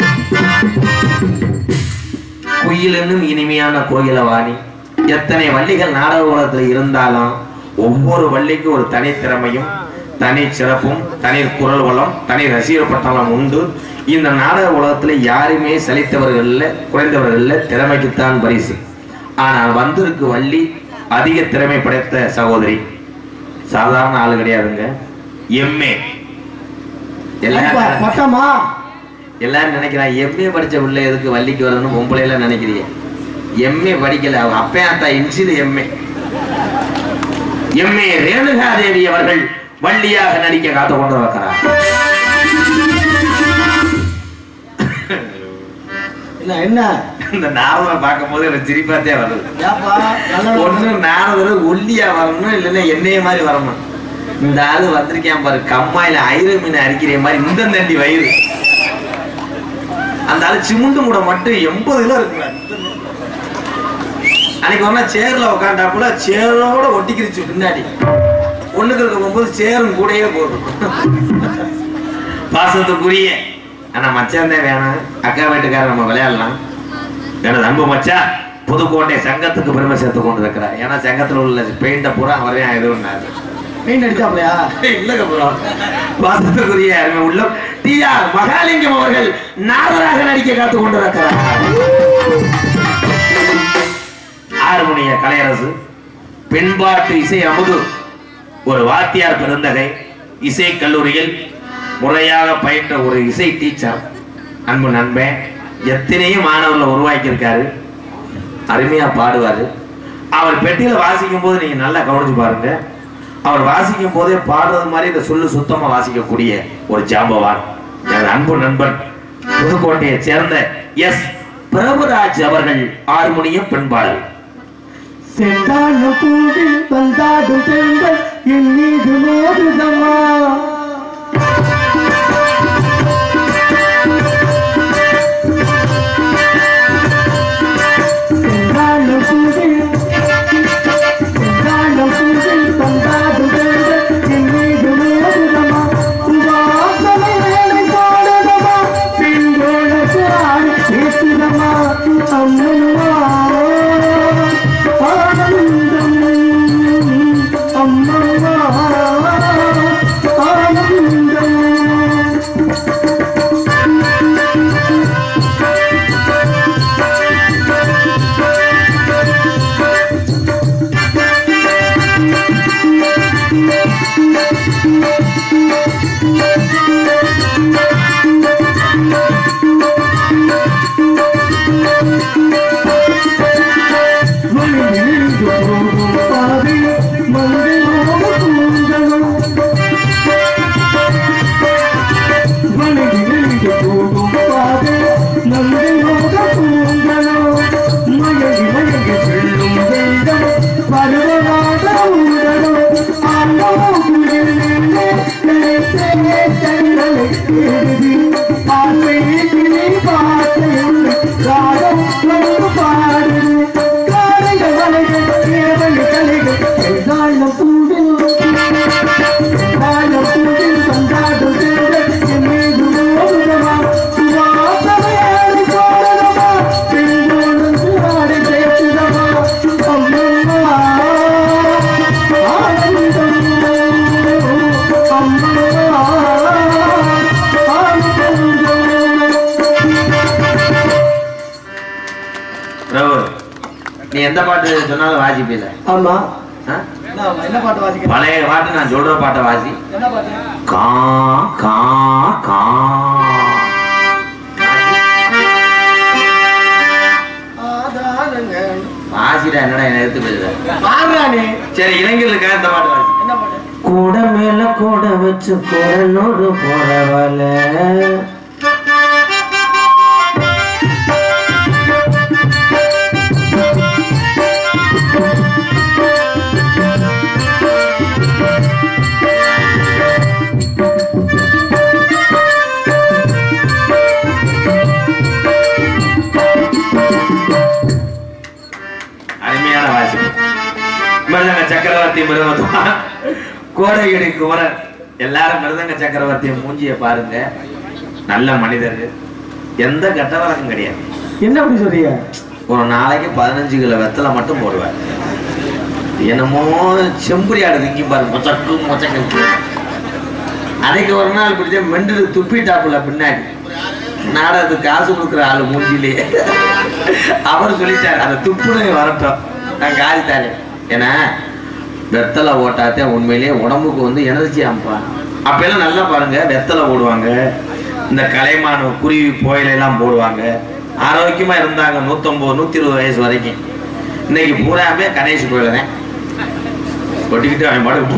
குயில் என்னும் இனிமையான கோயிலவாணி எத்தனை வள்ளிகள் நாடக உலகத்தில் இருந்தாலும் ஒவ்வொரு வள்ளிக்கும் ஒரு தனித்திறமையும் தனி சிறப்பும் தனி குரல் வளம் தனி ரசிகர் பட்டாளம் உண்டு இந்த நாடக உலகத்துல யாருமே செழித்தவர்கள் இல்ல குறைந்தவர்கள் இல்ல திறமைக்குத்தான் பரிசு ஆனால் வந்திருக்கு வள்ளி அதிக திறமை படைத்த சகோதரி சாதாரண ஆளு கிடையாதுங்க எம்ஏ அப்பா, எல்லாரும் பட்டமா எல்லாரும் நினைக்கிறான் எம்ஏ படிச்ச உள்ள எதுக்கு வள்ளிக்கு வரணும்னு பொம்பளை எல்லாம் நினைக்கிறீங்க எம்ஏ படிக்கல அவங்க அப்பா அத்தா இன்சிது எம்ஏ எம்ஏ ரேணுகா தேவி அவர்கள் வள்ளியாக நடிக்க காத்து கொண்டு வைக்கிறார் என்ன என்ன இந்த நாரதரை பார்க்கும் போது எனக்கு சிரிப்பாத்தே வருது ஏப்பா நல்ல ஒண்ணு நாரதர் ஒல்லியா வரணும் இல்லைன்னா என்னைய மாதிரி வரணும் இந்த ஆளு வந்திருக்கேன் பாரு கம்மாயில ஐர மீன் அரிக்கிற மாதிரி இந்த தண்டி வயிறு அந்த ஆளு சிமுண்டு கூட மட்டும் எண்பது கிலோ இருக்குங்க அன்னைக்கு ஒரு நாள் சேர்ல உட்காண்டாப்புல சேரோட ஒட்டிக்கிருச்சு பின்னாடி ஒண்ணுக்கு இருக்க போகும்போது சேரும் கூடயே போதும் பாசத்துக்குரிய ஆனா மச்சான் தான் வேணாம் அக்கா வீட்டுக்காரர் நம்ம விளையாடலாம் எனது அன்பு மச்சான் புதுக்கோட்டை சங்கத்துக்கு பெருமை சேர்த்து கொண்டு இருக்கிறார் ஏன்னா சங்கத்துல உள்ள பெயிண்ட பூரா அவரே எதுவும் பெயிண்ட் அடிச்சாப்லையா இல்லங்க ப்ரோ வாசத்துக்குரிய அருமை உள்ள டி ஆர் மகாலிங்கம் அவர்கள் நாரதராக நடிக்க காத்து கொண்டு இருக்கிறார் ஆறுமணிய கலையரசு பெண்பாட்டு இசை அமுது ஒரு வாத்தியார் பெருந்தகை இசை கல்லூரியில் முறையாக பயின்ற ஒரு இசை டீச்சர் அன்பு நண்பன் எத்தனையோ மாணவர்களை உருவாக்கி இருக்காரு அருமையா பாடுவாரு அவர் பெட்டியில வாசிக்கும் போது நீங்க நல்லா கவனிச்சு பாருங்க அவர் வாசிக்கும் போதே பாடுறது மாதிரி இந்த சொல்லு சுத்தமா வாசிக்கக்கூடிய ஒரு ஜாம்பவான் எனது அன்பு நண்பன் புதுக்கோட்டையை சேர்ந்த எஸ் பிரபுராஜ் அவர்கள் ஆறுமணியம் பெண்பாடல் செந்தான பூவில் வந்தாடும் பெண்கள் என் மீது மோதுதம்மா செந்தான பூவில் செந்தான பூவில் வந்தாடும் பெண்கள் என் மீது மோதுதம்மா வாசனை வேலை பாடுதம்மா பெண்களோடு ஆடி பேசுதம்மா அம்மனுவா ஆனந்தம் அம்மம்மா ஆனந்தம் மணியிலிருந்து போகும் பாதை மங்களோடு தூங்கணும் மணியிலிருந்து போகும் பாதை மங்களோடு தூங்கணும் மயங்கி மயங்கி செல்லும் வெள்ளம் பருவனாக ஊடணும் ஆண்டோகுளில் நின்று நினைத்தே தங்களை எழுதி ஆசை கிளி பார்த்து ராகம் வந்து பாடுது காலைகள் வலைகள் தேவல் கலைகள் எதாயம் பூவில் எதாயம் பூவில் கொண்டாடும் தேவல் என் மீது ஓடுதமா சுவாசமையாடி போடணுமா பெண்ணோடு ஆடி பேசுதமா அம்மம்மா ஆனந்தம் அம்மம்மா ஆனந்தம் பிரபு நீ எந்த பாட்டு சொன்னாலும் வாசிப்பில்ல ஆமா ஆ? என்ன என்ன பாட்டு வாசிக்க பழைய பாட்டு நான் சொல்ற பாட்டை வாசி என்ன பாட்டு கா கா கா ஏன்னா இளைஞர்களுக்காக இந்த பாட்டு வாசி என்ன பாட்டு கூட மேல கூட வச்சு குரலோடு போறவல அருமையான வாசி மிருதங்க சக்கரவர்த்தி மிருதம் கோடைகிரி குமரன் எல்லாரும் மிருதங்க சக்கரவர்த்தி மூஞ்சிய பாருங்க நல்ல மனிதர் எந்த கெட்ட வழக்கம் கிடையாது என்ன அப்படி சொல்றீங்க ஒரு நாளைக்கு பதினஞ்சு கிலோ வெத்தலை மட்டும் போடுவார் என்னமோ செம்புரி ஆடு திங்கி பாரு மொச்சக்கு மொச்சக்கு அன்னைக்கு ஒரு நாள் பிடிச்ச மெண்டல் துப்பிட்டாப்புல பின்னாடி நாடகத்துக்கு காசு கொடுக்குற ஆளு மூஞ்சிலே அவர் சொல்லிட்டார் அந்த துப்புனு வரட்டும் நான் காதி தரேன் ஏன்னா வெத்தலை ஓட்டாத்தே உண்மையிலேயே உடம்புக்கு வந்து எனர்ஜி அம்பா அப்பெல்லாம் நல்லா பாருங்க வெத்தலை போடுவாங்க இந்த கலைமான குருவி புயலை எல்லாம் போடுவாங்க ஆரோக்கியமா இருந்தாங்க நூத்தொன்பது நூத்தி இருபது வயசு வரைக்கும் இன்னைக்கு பூராமே கணேஷ் கோயில கொட்டிக்கிட்டு அவன் பாட்டு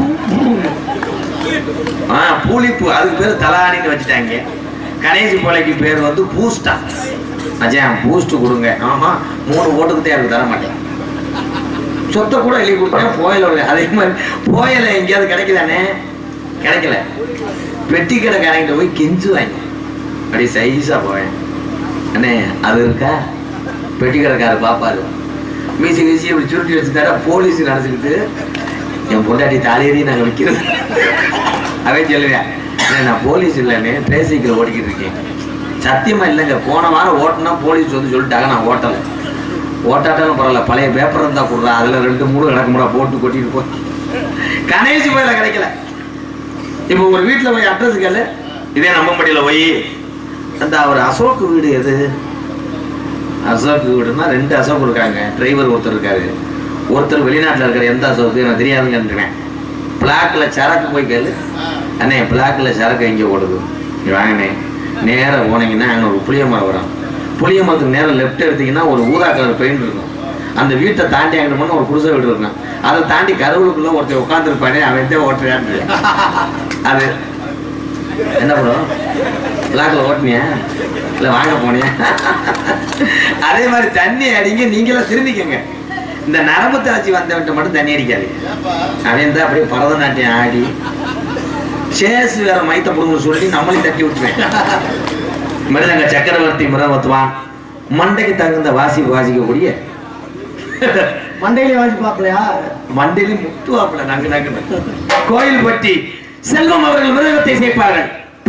ஆ பூலிப்பூ அதுக்கு பேர் தலானின்னு வச்சுட்டாங்க கணேசி போலைக்கு பேர் வந்து பூஸ்டா அஜய் பூஸ்ட் கொடுங்க ஆமா மூணு ஓட்டுக்கிட்டே இருக்கு தர மாட்டேன் சொத்தை கூட எழுதி கொடுத்தேன் புயல ஒரு- அதே மாதிரி புயல எங்கேயாவது கிடைக்குதானே கிடைக்கல பெட்டி கடை கரைக்கிட்ட போய் கெஞ்சுவாங்க அப்படி சைஸா போவேன் அண்ணே அது இருக்கா பெட்டி கடைக்காரர் பாப்பாரு மீசி மீசி இப்படி சுருட்டி வச்சுட்டாரா போலீஸ் நடந்துக்கிட்டு என் பொண்டாட்டி தாலியறி நாங்க விற்கிறது அவன் சொல்லுவேன் "அண்ணே, நான் போலீஸ் இல்லைன்னு ட்ரேசிக்கில் ஓடிக்கிட்டு இருக்கேன் சத்தியமா இல்லைங்க போன வாரம் ஓட்டுனா போலீஸ் வந்து சொல்லிட்டாங்க நான் ஓட்டலை ஓட்டாட்டாலும் பரவாயில்ல பழைய பேப்பர் இருந்தா கொடுறா அதுல ரெண்டு மூணு கிடக்கு முறை போட்டு கொட்டிட்டு போ கணேசி போயில கிடைக்கல இப்போ ஒரு வீட்டுல போய் அட்ரஸ் கேளு இதே நம்பம்படியில போய் அந்த அவர் அசோக் வீடு எது அசோக் வீடுனா ரெண்டு அசோக் இருக்காங்க டிரைவர் ஒருத்தர் இருக்காரு ஒருத்தர் வெளிநாட்டுல இருக்காரு எந்த அசோக் எனக்கு தெரியாதுங்கன்றேன் பிளாக்ல சரக்கு போய் கேளு அண்ணே பிளாக்ல சரக்கு எங்க ஓடுது நீ வாங்கினே நேரா போனீங்கன்னா அங்க ஒரு புளிய மரம் வரும் புளிய மரத்துக்கு நேரம் லெஃப்ட் எடுத்தீங்கன்னா ஒரு ஊதா கலர் பெயிண்ட் இருக்கும் அந்த வீட்டை தாண்டி அங்கிட்டு போனா ஒரு குடிசை வீடு இருக்கும் அதை தாண்டி கருவுக்குள்ள ஒருத்தர் உட்காந்துருப்பானே அவன் தான் ஓட்டுறான்னு அது என்ன ப்ரோ பிளாக்ல ஓட்டுனியா இல்ல வாங்க போனியா அதே மாதிரி தண்ணி அடிங்க நீங்களும் திரும்பிக்கங்க இந்த நரம்பு தாச்சி வந்தவன்ட்ட மட்டும் தண்ணி அடிக்காது அவன் தான் அப்படியே பரதநாட்டியம் ஆடி சேஸ் வேற மைத்த புடுங்க சொல்லி நம்மளையும் தட்டி விட்டுருவேன் மிருதங்க சக்கரவர்த்தி மிருதவத்துவான் மண்டைக்கு தகுந்த வாசி வாசிக்கக்கூடிய மண்டையிலே வாசி பார்க்கலையா மண்டையிலும் முட்டுவாப்புல நங்கு நங்கு கோயில் பட்டி செல்வம் அவர்கள் மிருதத்தை சேர்ப்பார்கள்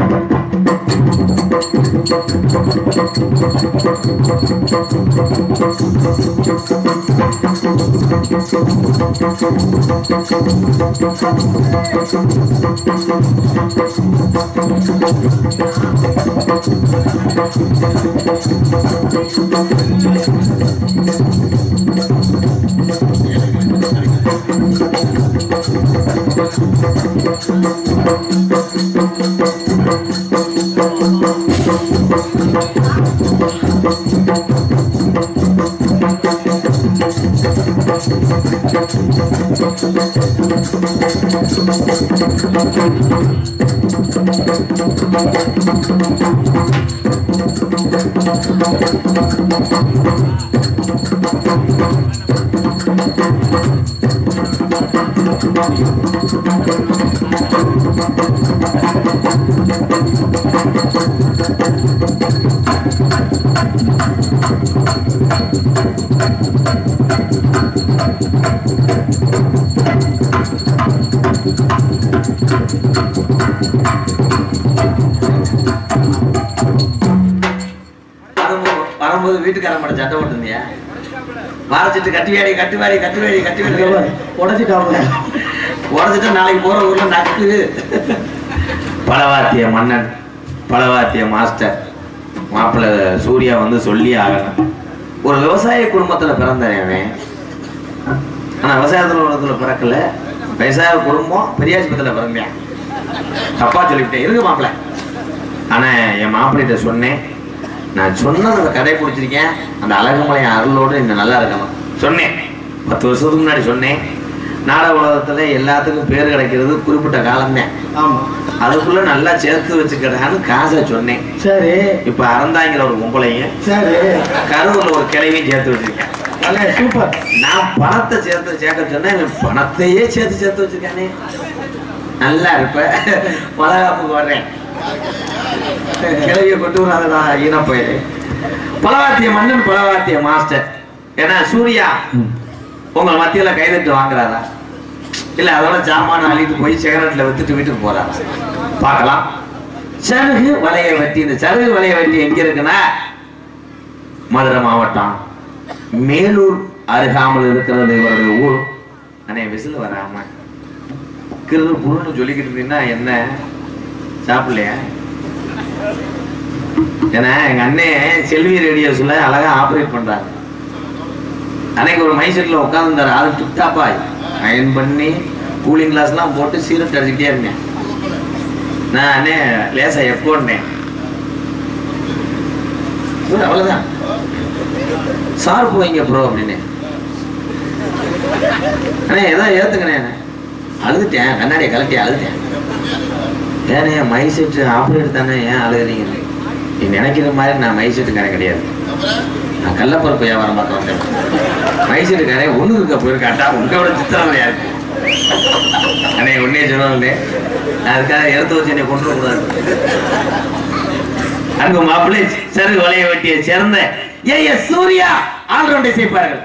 வரும்போது- வரும்போது வீட்டுக்காரன் மட்டும் சட்டை போட்டிருந்தியா வாரச்சிட்டு கட்டி வேடி கட்டு வேடி கட்டு வேடி கட்டு வேடி உடச்சிட்டாங்க உடச்சிட்டு நாளைக்கு போற ஊர்ல நக்கு பலவாத்திய மன்னன் பலவாத்திய மாஸ்டர் மாப்பிள்ளை சூர்யா வந்து சொல்லி ஆகணும் ஒரு விவசாய குடும்பத்துல பிறந்தவன் அவன் ஆனா விவசாயத்துல உள்ளத்துல பிறக்கல விவசாய குடும்பம் பெரியாஸ்பத்திரியில பிறந்தேன் தப்பா சொல்லிவிட்டேன் இருக்கு மாப்பிள்ளை ஆனா என் மாப்பிள்ளைகிட்ட சொன்னேன் நான் சொன்னதை கடை பிடிச்சிருக்கேன் அந்த அழகுமலை அருளோடு இந்த நல்லா இருக்கணும் சொன்னேன் பத்து வருஷத்துக்கு முன்னாடி சொன்னேன் நாடக உலகத்துல எல்லாத்துக்கும் பேர் கிடைக்கிறது குறிப்பிட்ட காலம்தான் ஆமா அதுக்குள்ள நல்லா சேர்த்து வச்சுக்கிறான்னு காசை சொன்னேன் சரி இப்ப அறந்தாங்கிற ஒரு பொம்பளையும் சரி கரூர்ல ஒரு கிளைவையும் சேர்த்து வச்சிருக்கேன் நல்ல சூப்பர் நான் பணத்தை சேர்த்து சேர்க்க சொன்னேன் இவன் பணத்தையே சேர்த்து சேர்த்து வச்சிருக்கானே நல்லா இருப்ப வளகாப்புக்கு வர்றேன் கிளவிய கொண்டு வராதடா ஈன போயிரு பலவாத்திய மன்னன் பலவாத்திய மாஸ்டர் ஏன்னா சூர்யா உங்கள் மத்தியில கைதட்டு வாங்குறாரா இல்ல அதோட ஜாமான அள்ளிட்டு போய் சிகரெட்ல வித்துட்டு வீட்டுக்கு போறாரா பார்க்கலாம் சருகு வலைய வெட்டி இந்த சருகு வலைய வெட்டி எங்க இருக்குன்னா மதுரை மாவட்டம் மேலூர் அருகாமல் இருக்கிறது இவருடைய ஊர் அண்ணே விசில் வராம கிரு புருன்னு சொல்லிக்கிட்டு இருந்தீங்கன்னா என்ன சாப்பிடலையா ஏன்னா எங்க அண்ணே செல்வி ரேடியோஸ்ல அழகா ஆபரேட் பண்றாங்க அன்னைக்கு ஒரு மைசெட்ல உட்காந்துருந்தாரு ஆளு டிப்டாப்பா அயன் பண்ணி கூலிங் கிளாஸ் எல்லாம் போட்டு சீரட் அடிச்சுக்கிட்டே இருந்தேன் நான் அண்ணே லேசா எப்போன்னேன் அவ்வளவுதான் சார்பு வைங்க ப்ரோ அப்படின்னு அண்ணே ஏதோ ஏத்துக்கணே அழுதுட்டேன் கண்ணாடியை கலட்டி அழுதுட்டேன் ஏனே மை செட்டு ஆப்ரேட் தானே ஏன் அழுகுறீங்க நீ நினைக்கிற மாதிரி நான் மை செட்டுக்காரன் கிடையாது நான் கள்ளப்பருப்பு வியாபாரம் பார்க்க வந்தேன் மை செட்டுக்காரன் ஒண்ணு இருக்க போயிருக்காட்டா உங்களோட சித்திரம் யாருக்கு அண்ணே உன்னே சொன்னே அதுக்காக எடுத்து வச்சு என்னை கொண்டு கூடாது அங்கு மாப்பிள்ளை சரு வலைய வெட்டியை சேர்ந்த ஏ எஸ் சூர்யா ஆல்ரவுண்டை செய்ப்பார்கள்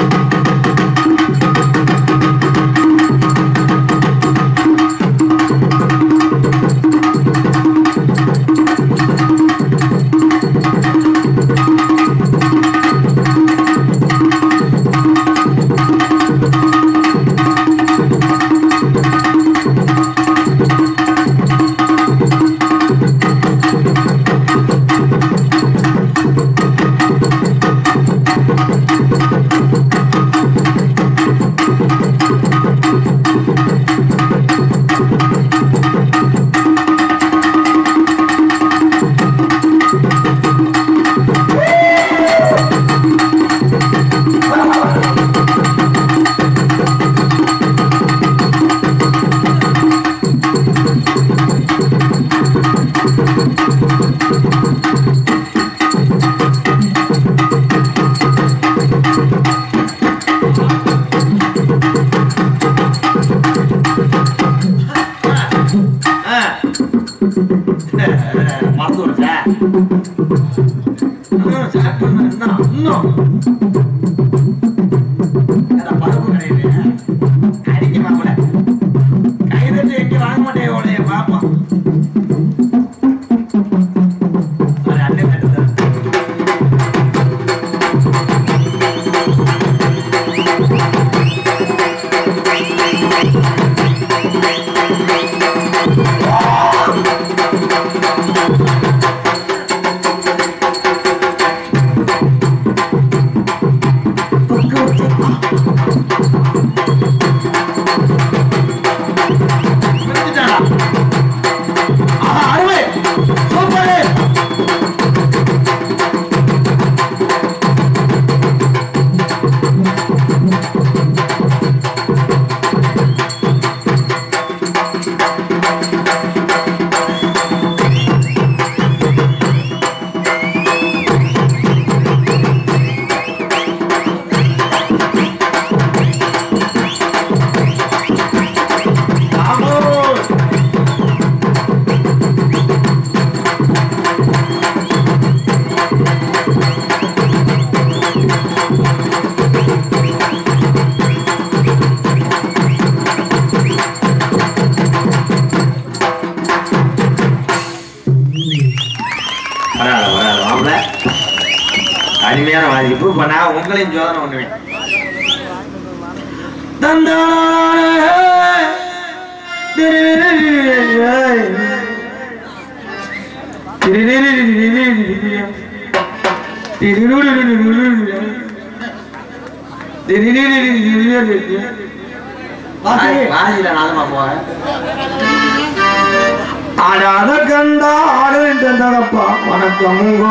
ஆ. மறந்து விடுச்சா? இன்னும் start பண்ணு, இன்னும், இன்னும். ஏடா, பருப்பு கிடையாது. அடிக்க மாப்பிள. கைதட்டு எங்க வாங்க மாட்டேன் உடைய பாப்போம் ஒரு அண்ணன் தட்டுதான். புரிஞ்சுட்டாடா? ஆஹா, அருமை சூப்பரு Vamos! வராது வராது மாப்பிள அருமையான வாசிப்பு இப்ப நான் உங்களையும் சோதனை பண்ணுவேன் வாசியில நாதமா போவேன் ஆடாத கண்டா ஆடுன்றப்பா வணக்கமுங்கோ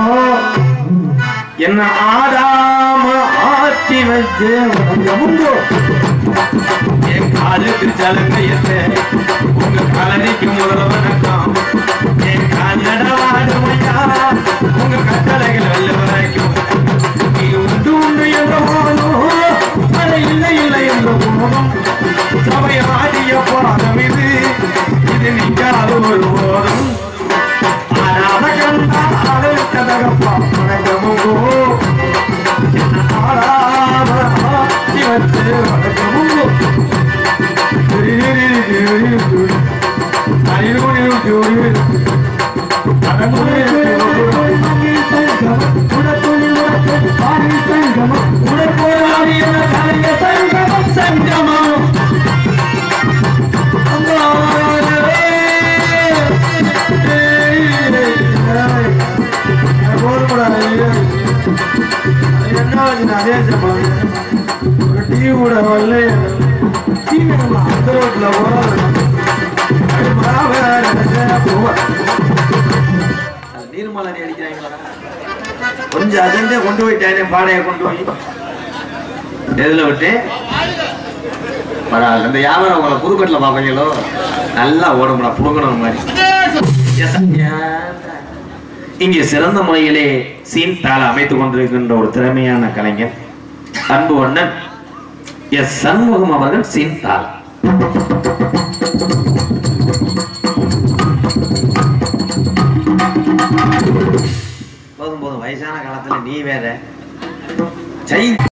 என்ன ஆடாம ஆட்டி வச்சு வணக்கமுங்கோ என் காலு திருச்சாலுங்க என்ன உங்க காலடிக்கு முதல்ல வணக்கம் என் காலட வாடுமையா உங்க கட்டளைகள் வெல்ல வரைக்கும் நீ உண்டு உண்டு என்ற போதும் அது இல்லை இல்லை என்ற போதும் சபை ஆடிய பாதம் இது இது நீங்காத ஒரு போதும் ஆனாத கண்டா அழுத்த தகப்பா வணக்கமுங்கோ ஆடாத ஆட்டி வச்சு வணக்கமுங்கோ டீ கூட வரல டீ நம்ம அந்த ரோட்ல நீர்மலரி அடிக்கிறாங்களா கொஞ்சம் அஜெண்டே கொண்டு போயிட்டானே பாடையை கொண்டு போய் எதுல விட்டு பரவாயில்ல இந்த வியாபாரம் உங்களை புதுக்கோட்டில் பார்ப்பீங்களோ நல்லா ஓடும்டா புடுங்கணும் மாதிரி Yes, இங்கே சிறந்த முறையிலே சீன் தாள அமைத்துக் கொண்டிருக்கின்ற ஒரு திறமையான கலைஞர் அன்பு அண்ணன் எஸ் சண்முகம் அவர்கள் சீன் தாள் போதும் போதும் வயசான காலத்துல நீ வேற செய்